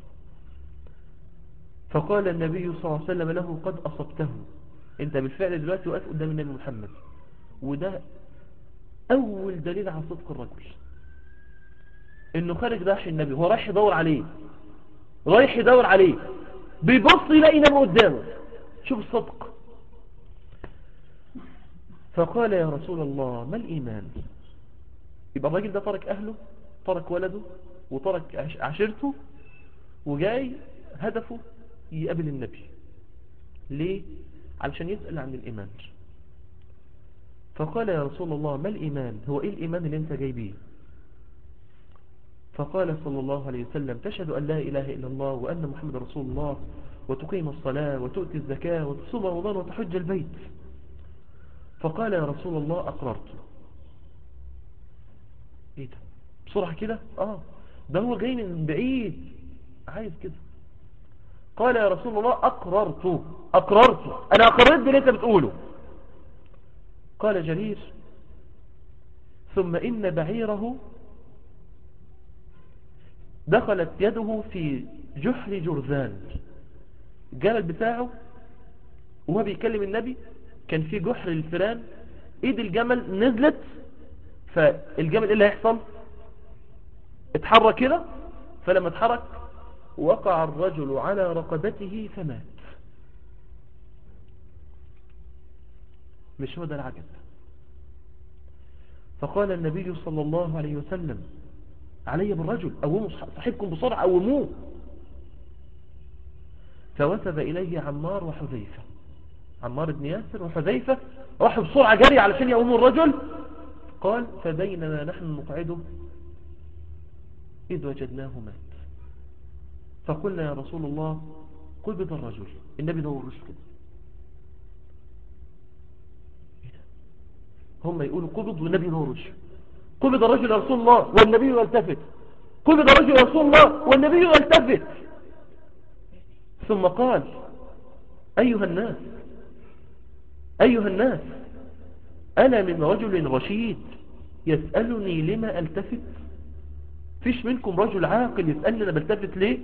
فقال النبي صلى الله عليه وسلم له قد أصبته انت بالفعل دلوقتي واقف قدام النبي محمد وده أول دليل على صدق الرجل انه خارج رايح النبي هو رايح يدور عليه رايح يدور عليه بيبص يلاقي نبي قدامه شوف الصدق فقال يا رسول الله ما الإيمان يبقى الراجل ده ترك أهله ترك ولده وترك عشيرته وجاي هدفه يقابل النبي ليه علشان يسأل عن الإيمان فقال يا رسول الله ما الإيمان هو إيه الإيمان اللي انت جاي بيه فقال صلى الله عليه وسلم تشهد أن لا إله إلا الله وأن محمد رسول الله وتقيم الصلاة وتؤتي الزكاة وتصوم رمضان وتحج البيت فقال يا رسول الله أقررت ايه ده بسرعة كده اه ده هو جاي من بعيد عايز كده قال يا رسول الله أقررت أقررت أنا أقررت باللي أنت بتقوله قال جرير ثم إن بعيره دخلت يده في جحر جرذان الجمل بتاعه وهو بيكلم النبي كان في جحر الفيران ايد الجمل نزلت فالجمل ايه اللي هيحصل اتحرك كده فلما اتحرك وقع الرجل على رقبته فمات مش هو ده العجب فقال النبي صلى الله عليه وسلم علي بالرجل قوموا صاحبكم بسرعة قوموه فوثب إليه عمار وحذيفة عمار بن ياسر وحذيفة راحوا بسرعة جري علشان يقوموا الرجل قال فبينما نحن نقعده إذ وجدناه مات فقلنا يا رسول الله قبض الرجل النبي دور وشه كده هم يقولوا قبض والنبي دور وشه قبض الرجل يا رسول الله والنبي يلتفت قبض الرجل يا رسول الله والنبي يلتفت ثم قال أيها الناس أيها الناس أنا من رجل رشيد يسألني لما ألتفت فيش منكم رجل عاقل يسألني أنا بلتفت ليه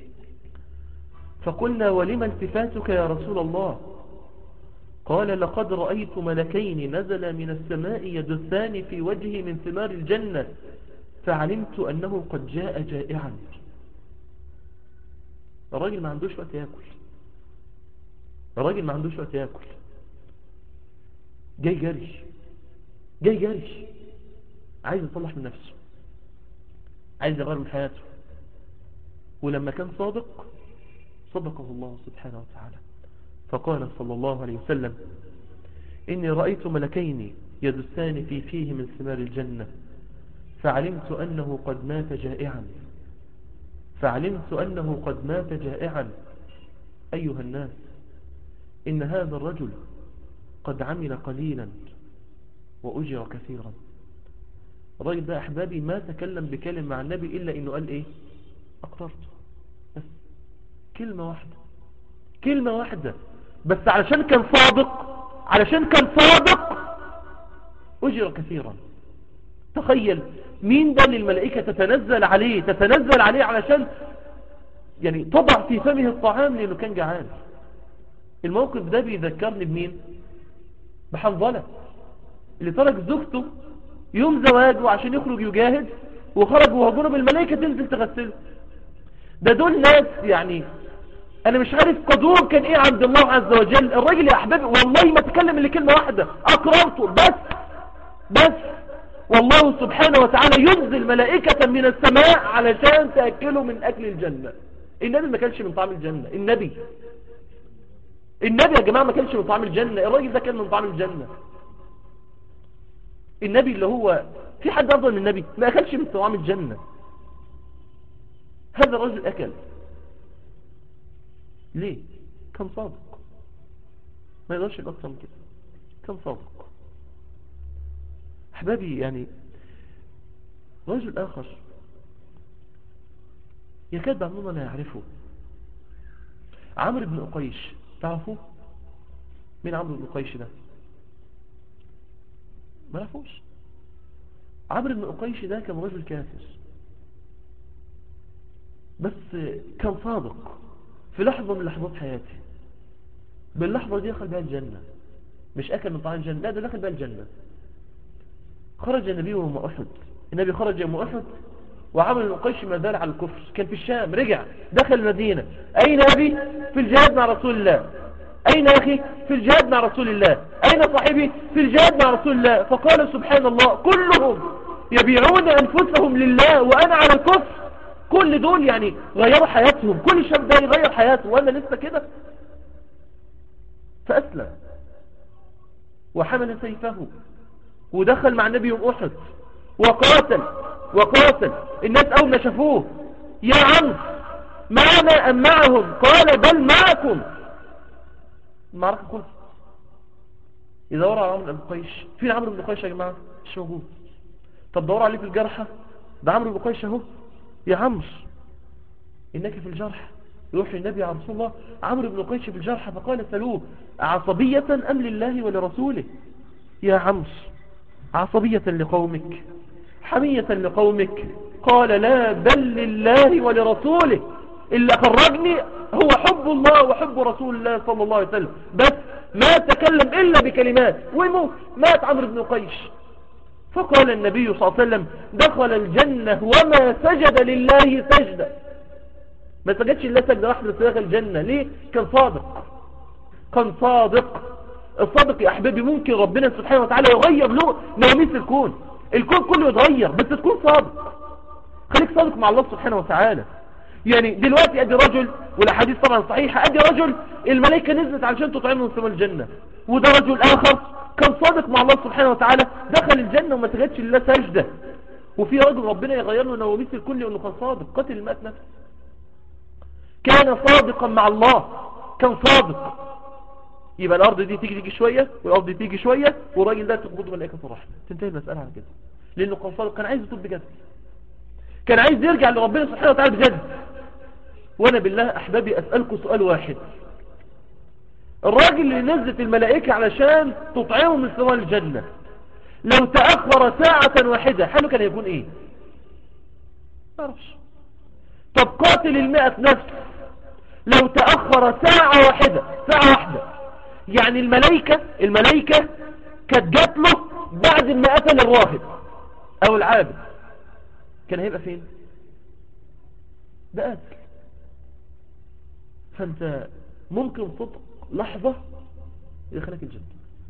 فقلنا ولما التفاتك يا رسول الله قال لقد رأيت ملكين نزل من السماء يدثان في وجهي من ثمار الجنة فعلمت أنه قد جاء جائعا الراجل ما عندوش وقت يأكل الراجل ما عندوش وقت يأكل جاي جري جاي جري عايز يصلح من نفسه عايز يغير من حياته ولما كان صادق صدقه الله سبحانه وتعالى فقال صلى الله عليه وسلم إني رأيت ملكين يدسان في فيه من ثمار الجنة فعلمت أنه قد مات جائعا فعلمت أنه قد مات جائعا أيها الناس إن هذا الرجل قد عمل قليلا وأجر كثيرا الراجل ده أحبابي ما تكلم بكلم مع النبي إلا إنه قال إيه أقررته بس كلمة واحدة كلمة واحدة بس علشان كان صادق علشان كان صادق أجر كثيرا تخيل مين ده اللي الملائكة تتنزل عليه تتنزل عليه علشان يعني تضع في فمه الطعام لأنه كان جعان الموقف ده بيذكرني بمين بحنظلة اللي ترك زوجته يوم زواجه عشان يخرج يجاهد وخرج وهو جنب الملائكة تنزل تغسله ده دول ناس يعني انا مش عارف قدرهم كان ايه عند الله عز وجل الراجل يا احبابي والله ما تكلم الا كلمة واحدة اكرمته بس بس والله سبحانه وتعالى ينزل ملائكة من السماء علشان تأكلوا من أكل الجنة النبي ما كانش من طعام الجنة النبي النبي يا جماعة ما كانش من طعام الجنة الراجل ده كان من طعام الجنة النبي اللي هو في حد أفضل من النبي ما أكلش من طعام الجنة هذا الرجل أكل ليه كان صادق ما يقدرش يبقى أكثر من كده كان صادق أحبابي يعني رجل آخر يكاد بعضنا لا يعرفه عمرو بن أقيش تعرفوه مين عمرو بن أقيش ده ما عرفوش عمرو بن أقيش ده كان رجل كافر بس كان صادق في لحظة من لحظات حياته باللحظة دي دخل بها الجنة مش أكل من طعام الجنة لا ده دخل بها الجنة خرج النبي يوم أحد النبي خرج يوم أحد وعمل القيش ما زال على الكفر كان في الشام رجع دخل المدينة أين أبي في الجهاد مع رسول الله أين أخي في الجهاد مع رسول الله أين صاحبي في الجهاد مع رسول الله فقال سبحان الله كلهم يبيعون أنفسهم لله وأنا على الكفر كل دول يعني غيروا حياتهم كل شاب ده يغير حياته وأنا لسه كده فأسلم وحمل سيفه ودخل مع النبي يوم أحد وقاتل وقاتل الناس أول ما شافوه يا عم معنا أم معهم قال بل معكم المعركة خلصت يدور على عمرو بن قيش فين عمرو بن قيش يا جماعة مش موجود طب دور عليه في الجرحى ده عمرو بن قيش اهو يا عمرو إنك في الجرح يروح للنبي على رسول الله عمرو بن قيش في الجرح فقال سلوه عصبية أم لله ولرسوله يا عمرو عصبية لقومك حمية لقومك قال لا بل لله ولرسوله إلا خرجني هو حب الله وحب رسول الله صلى الله عليه وسلم بس ما تكلم إلا بكلمات ويموت مات عمرو بن قيش فقال النبي صلى الله عليه وسلم دخل الجنة وما سجد لله سجدة ما سجدش الله سجدة واحدة دخل الجنة ليه كان صادق كان صادق الصادق يا أحبابي ممكن ربنا سبحانه وتعالى يغير له نواميس الكون الكون كله يتغير بس تكون صادق خليك صادق مع الله سبحانه وتعالى يعني دلوقتي ادي رجل والاحاديث طبعا صحيحة ادي رجل الملائكة نزلت علشان تطعمه من سماء الجنة وده رجل اخر كان صادق مع الله سبحانه وتعالى دخل الجنة وما سجدش لله سجدة وفي رجل ربنا يغير له نواميس الكل لانه كان صادق قتل المات نفسه كان صادقا مع الله كان صادق يبقى الارض دي تيجي تيجي شوية والارض دي تيجي شوية والراجل ده تقبضه ملائكة الرحمة تنتهي المسألة على كده لانه كان صادق كان عايز يتوب بجد كان عايز يرجع لربنا سبحانه وتعالى بجد وانا بالله احبابي اسألكم سؤال واحد الراجل اللي نزلت الملائكة علشان تطعمه من سماء الجنة لو تأخر ساعة واحدة حاله كان يكون ايه ما اعرفش طب قاتل المئة نفس لو تأخر ساعة واحدة ساعة واحدة يعني الملائكة الملائكة كانت جات له بعد ما قتل الراهب او العابد كان هيبقى فين ده قتل فانت ممكن صدق لحظة يدخلك الجنة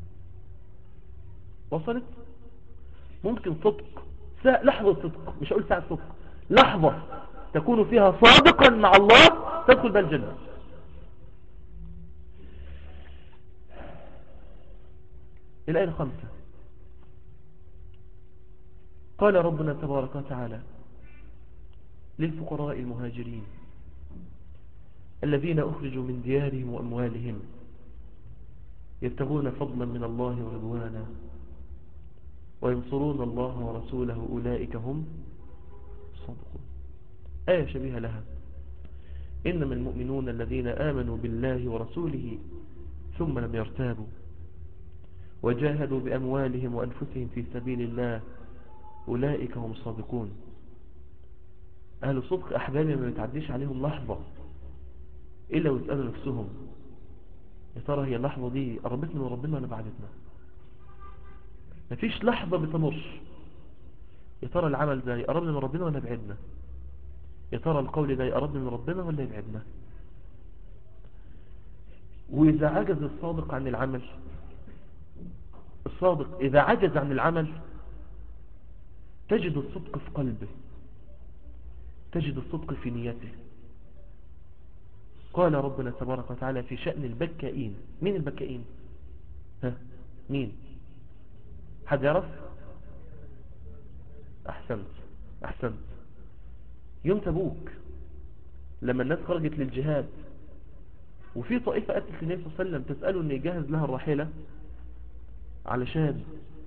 وصلت ممكن صدق ساعة لحظة صدق مش هقول ساعة صدق لحظة تكون فيها صادقا مع الله تدخل بها الجنة الآية الخامسة قال ربنا تبارك وتعالى للفقراء المهاجرين الذين أخرجوا من ديارهم وأموالهم يبتغون فضلا من الله ورضوانا وينصرون الله ورسوله أولئك هم الصادقون آية شبيهة لها إنما المؤمنون الذين آمنوا بالله ورسوله ثم لم يرتابوا وجاهدوا بأموالهم وأنفسهم في سبيل الله أولئك هم الصادقون أهل الصدق أحبابي ما بتعديش عليهم لحظة إلا ويسألوا نفسهم يا ترى هي اللحظة دي قربتنا من ربنا ولا بعدتنا مفيش لحظة بتمر يا ترى العمل ده يقربنا من ربنا ولا يبعدنا يا ترى القول ده يقربنا من ربنا ولا يبعدنا وإذا عجز الصادق عن العمل الصادق إذا عجز عن العمل تجد الصدق في قلبه تجد الصدق في نيته قال ربنا تبارك وتعالى في شأن البكائين مين البكائين ها مين حد يعرف أحسنت أحسنت يوم تبوك لما الناس خرجت للجهاد وفي طائفة أتت للنبي صلى الله عليه وسلم تسأله أن يجهز لها الراحلة علشان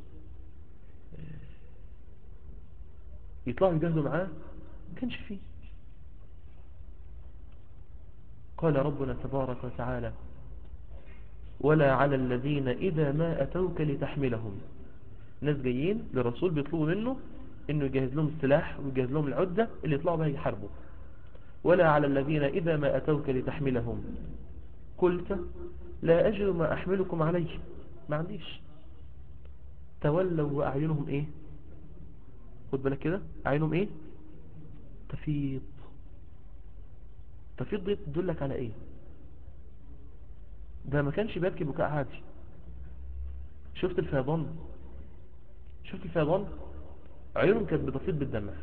يطلعوا يجهزوا معاه ما كانش فيه قال ربنا تبارك وتعالى ولا على الذين إذا ما أتوك لتحملهم ناس جايين للرسول بيطلبوا منه انه يجهز لهم السلاح ويجهز لهم العدة اللي يطلعوا بها يحاربوا ولا على الذين إذا ما أتوك لتحملهم قلت لا أجد ما أحملكم عليه ما عنديش تولوا وأعينهم إيه خد بالك كده أعينهم إيه تفيض تفيض دي تدلك على إيه ده ما كانش بيبكي بكاء عادي شفت الفيضان شفت الفيضان عيونهم كانت بتفيض بالدمع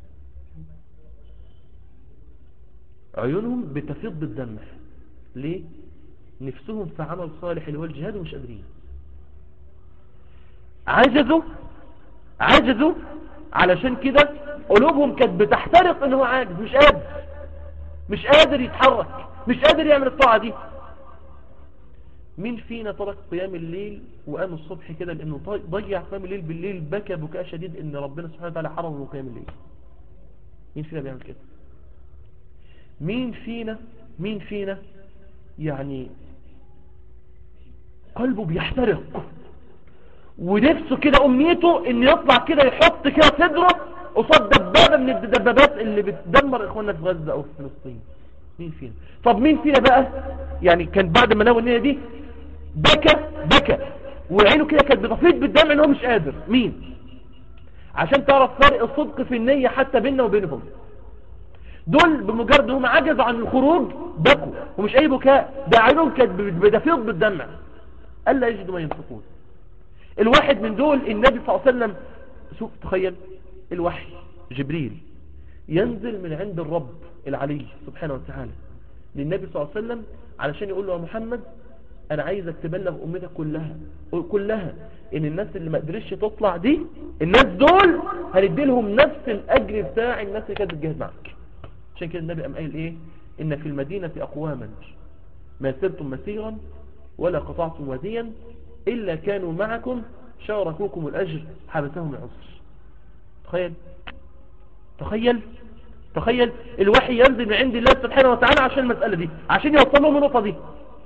عيونهم بتفيض بالدمع ليه نفسهم في عمل صالح اللي هو الجهاد ومش قادرين عجزوا عجزوا علشان كده قلوبهم كانت بتحترق ان هو عاجز مش قادر مش قادر يتحرك مش قادر يعمل الطاعة دي مين فينا ترك قيام الليل وقام الصبح كده لانه ضيع قيام الليل بالليل بكى بكاء شديد ان ربنا سبحانه وتعالى حرمه من قيام الليل مين فينا بيعمل كده مين فينا مين فينا يعني قلبه بيحترق ونفسه كده امنيته ان يطلع كده يحط كده صدره قصاد دبابة من الدبابات اللي بتدمر اخواننا في غزة او في فلسطين مين فينا طب مين فينا بقى يعني كان بعد ما ناوي النية دي بكى بكى وعينه كده كانت بتفيض بالدم ان هو مش قادر مين عشان تعرف فرق الصدق في النية حتى بيننا وبينهم دول بمجرد هم عجزوا عن الخروج بكوا ومش اي بكاء ده عينهم كانت بتفيض بالدمع الا يجدوا ما ينفقون الواحد من دول النبي صلى الله عليه وسلم شوف تخيل الوحي جبريل ينزل من عند الرب العلي سبحانه وتعالى للنبي صلى الله عليه وسلم علشان يقول له يا محمد انا عايزك تبلغ امتك كلها كلها ان الناس اللي ما قدرتش تطلع دي الناس دول هندي لهم نفس الاجر بتاع الناس اللي كانت بتجاهد معك عشان كده النبي قام قايل ايه ان في المدينه اقواما ما سرتم مسيرا ولا قطعتم واديا الا كانوا معكم شاركوكم الاجر حبسهم العسر تخيل تخيل تخيل الوحي ينزل من عند الله سبحانه وتعالى عشان المسألة دي عشان يوصل لهم النقطة دي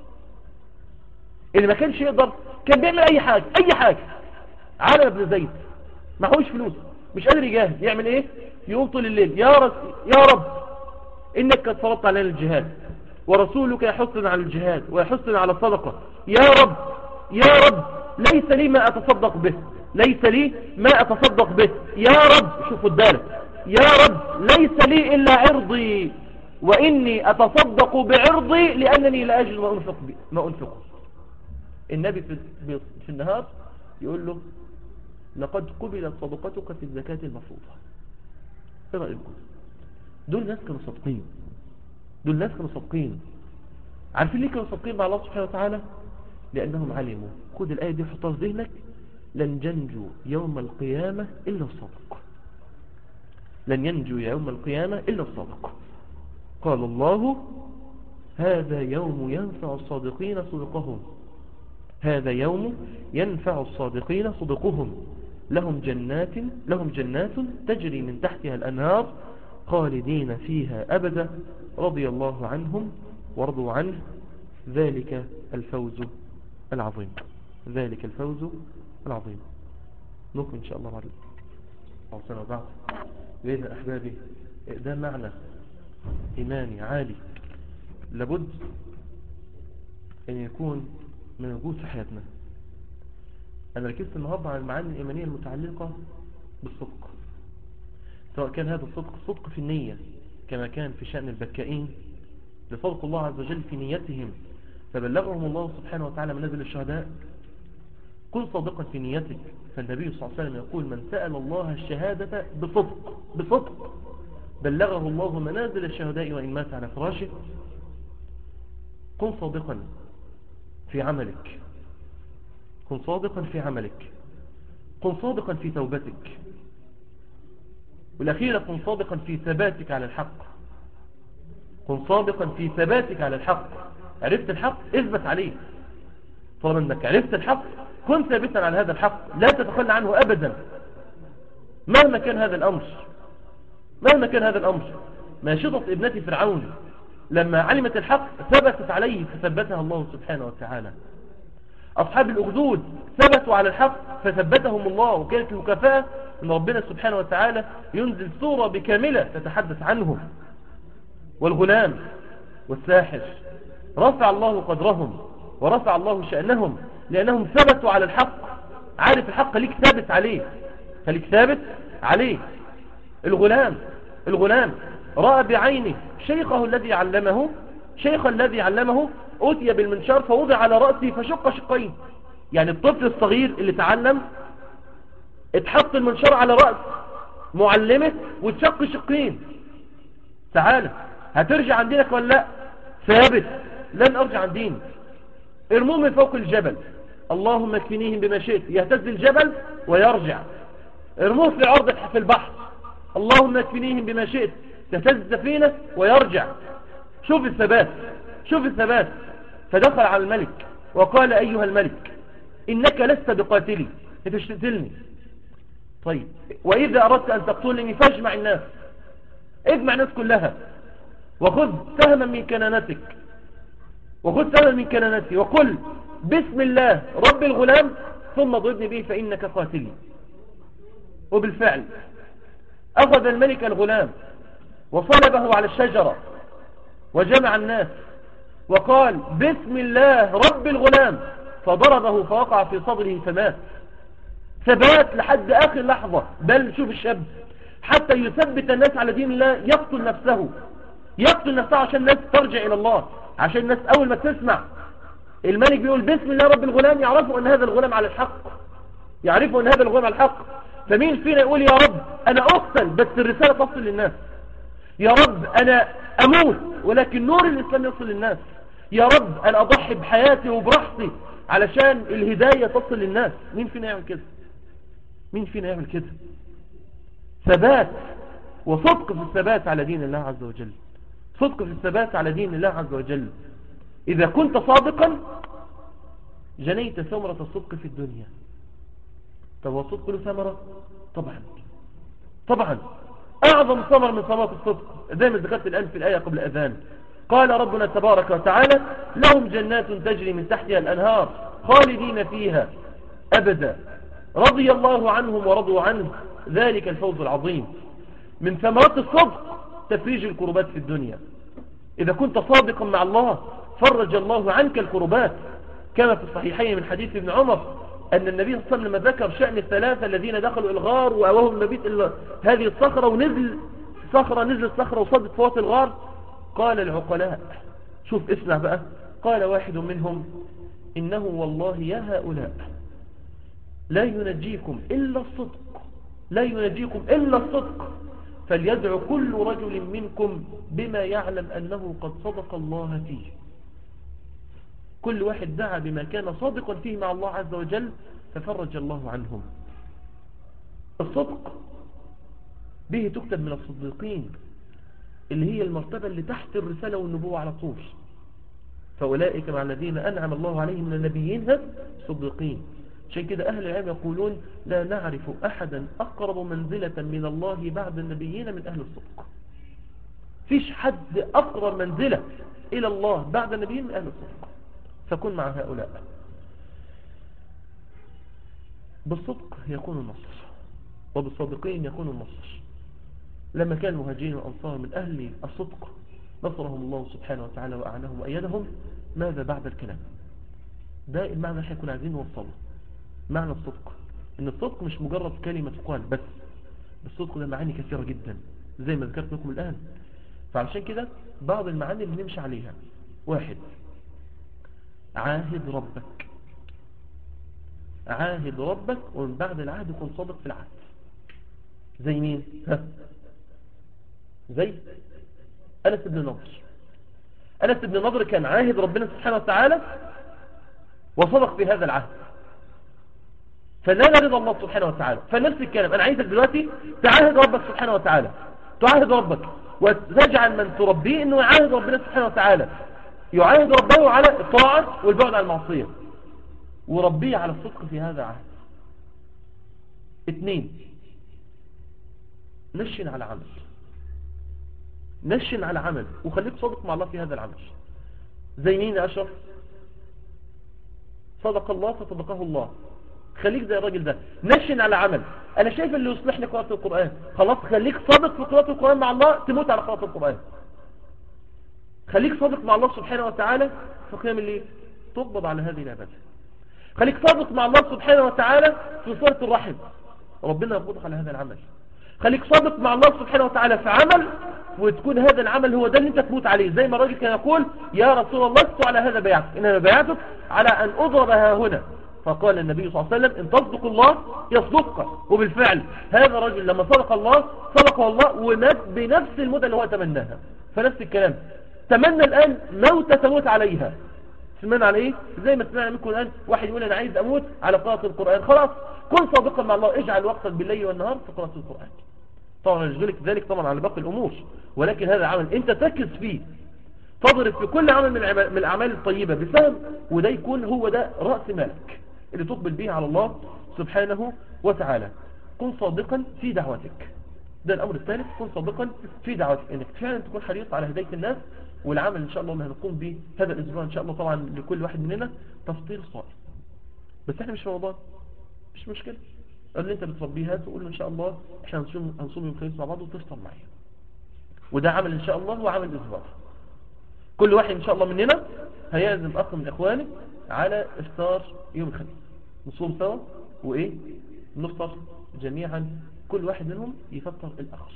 اللي ما كانش يقدر كان بيعمل اي حاجة اي حاجة على ابن زيد معهوش فلوس مش قادر يجاهد يعمل ايه يقوم طول الليل يا, رس يا رب انك قد فرضت علينا الجهاد ورسولك يحثنا على الجهاد ويحثنا على الصدقة يا رب يا رب ليس لي ما اتصدق به ليس لي ما اتصدق به يا رب شوفوا الدالة يا رب ليس لي إلا عرضي وإني أتصدق بعرضي لأنني لا أجد ما أنفق, ما أنفقه النبي في, في النهار يقول له لقد قبلت صدقتك في الزكاة المفروضة ايه رأيكم دول ناس كانوا صادقين دول ناس كانوا صادقين عارفين ليه كانوا صادقين مع الله سبحانه وتعالى لأنهم علموا خد الآية دي حطها في ذهنك لن جنجوا يوم القيامة إلا الصدق لن ينجو يوم القيامة إلا الصادق قال الله هذا يوم ينفع الصادقين صدقهم هذا يوم ينفع الصادقين صدقهم لهم جنات لهم جنات تجري من تحتها الأنهار خالدين فيها أبدا رضي الله عنهم ورضوا عنه ذلك الفوز العظيم ذلك الفوز العظيم نكمل إن شاء الله بعد سنة بعد بإذن أحبابي ده معنى إيماني عالي لابد أن يكون موجود في حياتنا أنا ركزت النهاردة على المعاني الإيمانية المتعلقة بالصدق سواء كان هذا الصدق صدق في النية كما كان في شأن البكائين لصدق الله عز وجل في نيتهم فبلغهم الله سبحانه وتعالى منازل الشهداء كن صادقا في نيتك فالنبي صلى الله عليه وسلم يقول من سأل الله الشهادة بصدق بصدق بلغه الله منازل الشهداء وإن مات على فراشه كن صادقا في عملك كن صادقا في عملك كن صادقا في توبتك والأخيرة كن صادقا في ثباتك على الحق كن صادقا في ثباتك على الحق عرفت الحق اثبت عليه طالما انك عرفت الحق كن ثابتا على هذا الحق لا تتخلى عنه أبدا مهما كان هذا الأمر مهما كان هذا الأمر ماشطة ابنتي فرعون لما علمت الحق ثبتت عليه فثبتها الله سبحانه وتعالى أصحاب الأخدود ثبتوا على الحق فثبتهم الله وكانت المكافأة من ربنا سبحانه وتعالى ينزل سورة بكاملة تتحدث عنهم والغلام والساحر رفع الله قدرهم ورفع الله شأنهم لأنهم ثبتوا على الحق عارف الحق ليك ثابت عليه خليك ثابت عليه الغلام الغلام رأى بعينه شيخه الذي علمه شيخ الذي علمه أتي بالمنشار فوضع على رأسه فشق شقين يعني الطفل الصغير اللي تعلم اتحط المنشار على رأس معلمه وتشق شقين تعالى هترجع عن دينك ولا لا ثابت لن أرجع عن ديني ارموه من فوق الجبل اللهم اكفنيهم بما شئت يهتز الجبل ويرجع ارموه في عرض في البحر اللهم اكفنيهم بما شئت تهتز السفينة ويرجع شوف الثبات شوف الثبات فدخل على الملك وقال أيها الملك إنك لست بقاتلي انت مش تقتلني طيب وإذا أردت أن تقتلني فاجمع الناس اجمع الناس كلها وخذ سهما من كنانتك وخذ سهما من كنانتي وقل بسم الله رب الغلام ثم ضربني به فإنك قاتلي وبالفعل أخذ الملك الغلام وصلبه على الشجرة وجمع الناس وقال بسم الله رب الغلام فضربه فوقع في صدره فمات ثبات لحد آخر لحظة بل شوف الشاب حتى يثبت الناس على دين الله يقتل نفسه يقتل نفسه عشان الناس ترجع إلى الله عشان الناس أول ما تسمع الملك بيقول بسم الله رب الغلام يعرفوا أن هذا الغلام على الحق يعرفوا أن هذا الغلام على الحق فمين فينا يقول يا رب أنا أقتل بس الرسالة تصل للناس يا رب أنا أموت ولكن نور الإسلام يصل للناس يا رب أنا أضحي بحياتي وبراحتي علشان الهداية تصل للناس مين فينا يعمل كده مين فينا يعمل كده ثبات وصدق في الثبات على دين الله عز وجل صدق في الثبات على دين الله عز وجل إذا كنت صادقا جنيت ثمرة الصدق في الدنيا طب والصدق له ثمرة طبعا طبعا أعظم ثمر من ثمرات الصدق زي ما ذكرت الآن في الآية قبل أذان قال ربنا تبارك وتعالى لهم جنات تجري من تحتها الأنهار خالدين فيها أبدا رضي الله عنهم ورضوا عنه ذلك الفوز العظيم من ثمرات الصدق تفريج الكربات في الدنيا إذا كنت صادقا مع الله فرج الله عنك الكربات كما في الصحيحين من حديث ابن عمر أن النبي صلى الله عليه وسلم لما ذكر شأن الثلاثة الذين دخلوا الغار وأوهم المبيت هذه الصخرة ونزل صخرة نزلت صخرة وصدت فوات الغار قال العقلاء شوف اسمع بقى قال واحد منهم إنه والله يا هؤلاء لا ينجيكم إلا الصدق لا ينجيكم إلا الصدق فليدعو كل رجل منكم بما يعلم أنه قد صدق الله فيه كل واحد دعا بما كان صادقا فيه مع الله عز وجل ففرج الله عنهم الصدق به تكتب من الصديقين اللي هي المرتبة اللي تحت الرسالة والنبوة على طول فأولئك مع الذين أنعم الله عليهم من النبيين هم صديقين عشان كده أهل العلم يقولون لا نعرف أحدا أقرب منزلة من الله بعد النبيين من أهل الصدق فيش حد أقرب منزلة إلى الله بعد النبيين من أهل الصدق فكن مع هؤلاء بالصدق يكون النصر وبالصادقين يكون النصر لما كان المهاجرين والأنصار من أهل الصدق نصرهم الله سبحانه وتعالى وأعنهم وأيدهم ماذا بعد الكلام ده المعنى اللي احنا كنا عايزين نوصله معنى الصدق ان الصدق مش مجرد كلمة تقال بس الصدق ده معاني كثيرة جدا زي ما ذكرت لكم الآن فعلشان كده بعض المعاني اللي نمشي عليها واحد عاهد ربك عاهد ربك ومن بعد العهد يكون صادق في العهد زي مين ها زي أنس بن نضر أنس بن نضر كان عاهد ربنا سبحانه وتعالى وصدق في هذا العهد فنال رضا الله سبحانه وتعالى فنفس الكلام أنا عايزك دلوقتي تعاهد ربك سبحانه وتعالى تعاهد ربك وتجعل من تربيه أنه يعاهد ربنا سبحانه وتعالى يعاهد ربه على الطاعة والبعد عن المعصية وربيه على الصدق في هذا العهد اثنين نشن على عمل نشن على عمل وخليك صادق مع الله في هذا العمل زي مين يا أشرف صدق الله فصدقه الله خليك زي الراجل ده نشن على عمل انا شايف اللي يصلح لي قراءة القرآن خلاص خليك صادق في قراءة القرآن مع الله تموت على قراءة القرآن خليك صادق مع الله سبحانه وتعالى في قيام الليل تقبض على هذه العبادة خليك صادق مع الله سبحانه وتعالى في صلة الرحم ربنا يقبضك على هذا العمل خليك صادق مع الله سبحانه وتعالى في عمل وتكون هذا العمل هو ده اللي انت تموت عليه زي ما الراجل كان يقول يا رسول الله لست على هذا بيعتك انما بيعتك على ان اضربها هنا فقال النبي صلى الله عليه وسلم ان تصدق الله يصدقك وبالفعل هذا الرجل لما صدق الله صدقه الله ومات بنفس المدة اللي هو تمناها فنفس الكلام تمنى الآن موتة تموت عليها سمعنا على ايه زي ما سمعنا منكم الآن واحد يقول انا عايز اموت على قراءة القرآن خلاص كن صادقا مع الله اجعل وقتك بالليل والنهار في قراءة القرآن طبعا يشغلك ذلك طبعا على باقي الامور ولكن هذا عمل انت تركز فيه تضرب في كل عمل من, من الاعمال الطيبة بسبب وده يكون هو ده رأس مالك اللي تقبل به على الله سبحانه وتعالى كن صادقا في دعوتك ده الامر الثالث كن صادقا في دعوتك انك فعلا تكون حريص على هداية الناس والعمل ان شاء الله اللي هنقوم به هذا الاسبوع ان شاء الله طبعا لكل واحد مننا تفطير صائم بس احنا مش في رمضان مش مشكلة اللي انت بتربيه هات وقول له ان شاء الله احنا هنصوم هنصوم يوم خميس مع بعض وتفطر معايا وده عمل ان شاء الله هو عمل اسبوع كل واحد ان شاء الله مننا هيعزم اخ من اخوانه على افطار يوم الخميس نصوم سوا وايه نفطر جميعا كل واحد منهم يفطر الاخر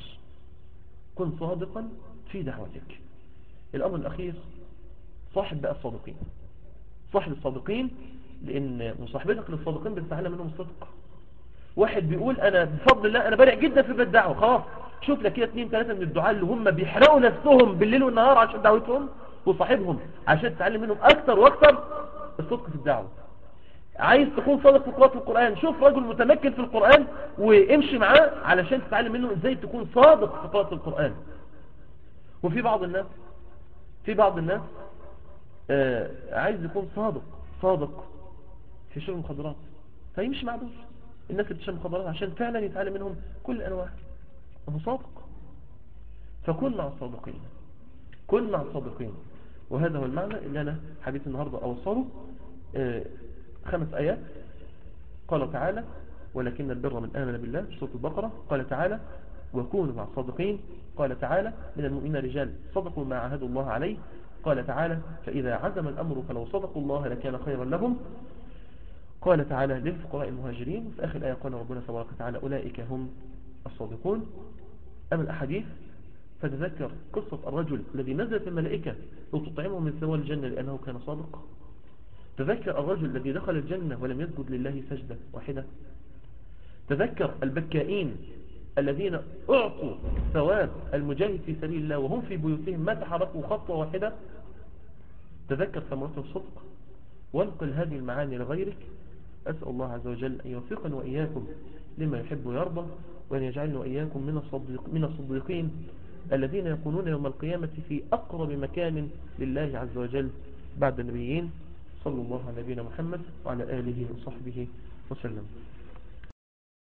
كن صادقا في دعوتك الامر الاخير صاحب بقى الصادقين صاحب الصادقين لان مصاحبتك للصادقين بتتعلم منهم الصدق واحد بيقول انا بفضل الله انا بارع جدا في بيت دعوه خلاص شوف لك كده اثنين ثلاثه من الدعاء اللي هم بيحرقوا نفسهم بالليل والنهار عشان دعوتهم وصاحبهم عشان تتعلم منهم اكتر واكتر الصدق في الدعوه عايز تكون صادق في قراءة القرآن شوف رجل متمكن في القرآن وامشي معاه علشان تتعلم منه ازاي تكون صادق في قراءة القرآن وفي بعض الناس في بعض الناس آه عايز يكون صادق صادق في شرب المخدرات فيمشي مع دول الناس اللي بتشرب مخدرات عشان فعلا يتعلم منهم كل الانواع وهو صادق فكن مع الصادقين كن مع الصادقين وهذا هو المعنى اللي انا حبيت النهاردة اوصله آه خمس آيات قال تعالى ولكن البر من آمن بالله في سورة البقرة قال تعالى وكونوا مع الصادقين قال تعالى من المؤمنين رجال صدقوا ما عاهدوا الله عليه قال تعالى فإذا عزم الأمر فلو صدقوا الله لكان خيرا لهم قال تعالى للفقراء المهاجرين في آخر الآية قال ربنا تبارك وتعالى أولئك هم الصادقون أما الأحاديث فتذكر قصة الرجل الذي نزلت الملائكة وتطعمه من ثوى الجنة لأنه كان صادق تذكر الرجل الذي دخل الجنة ولم يسجد لله سجدة واحدة تذكر البكائين الذين أعطوا ثواب المجاهد في سبيل الله وهم في بيوتهم ما تحركوا خطوة واحدة تذكر ثمرة الصدق وانقل هذه المعاني لغيرك أسأل الله عز وجل أن يوفقنا وإياكم لما يحب ويرضى وأن يجعلنا وإياكم من الصديق من الصديقين الذين يكونون يوم القيامة في أقرب مكان لله عز وجل بعد النبيين صلى الله على نبينا محمد وعلى آله وصحبه وسلم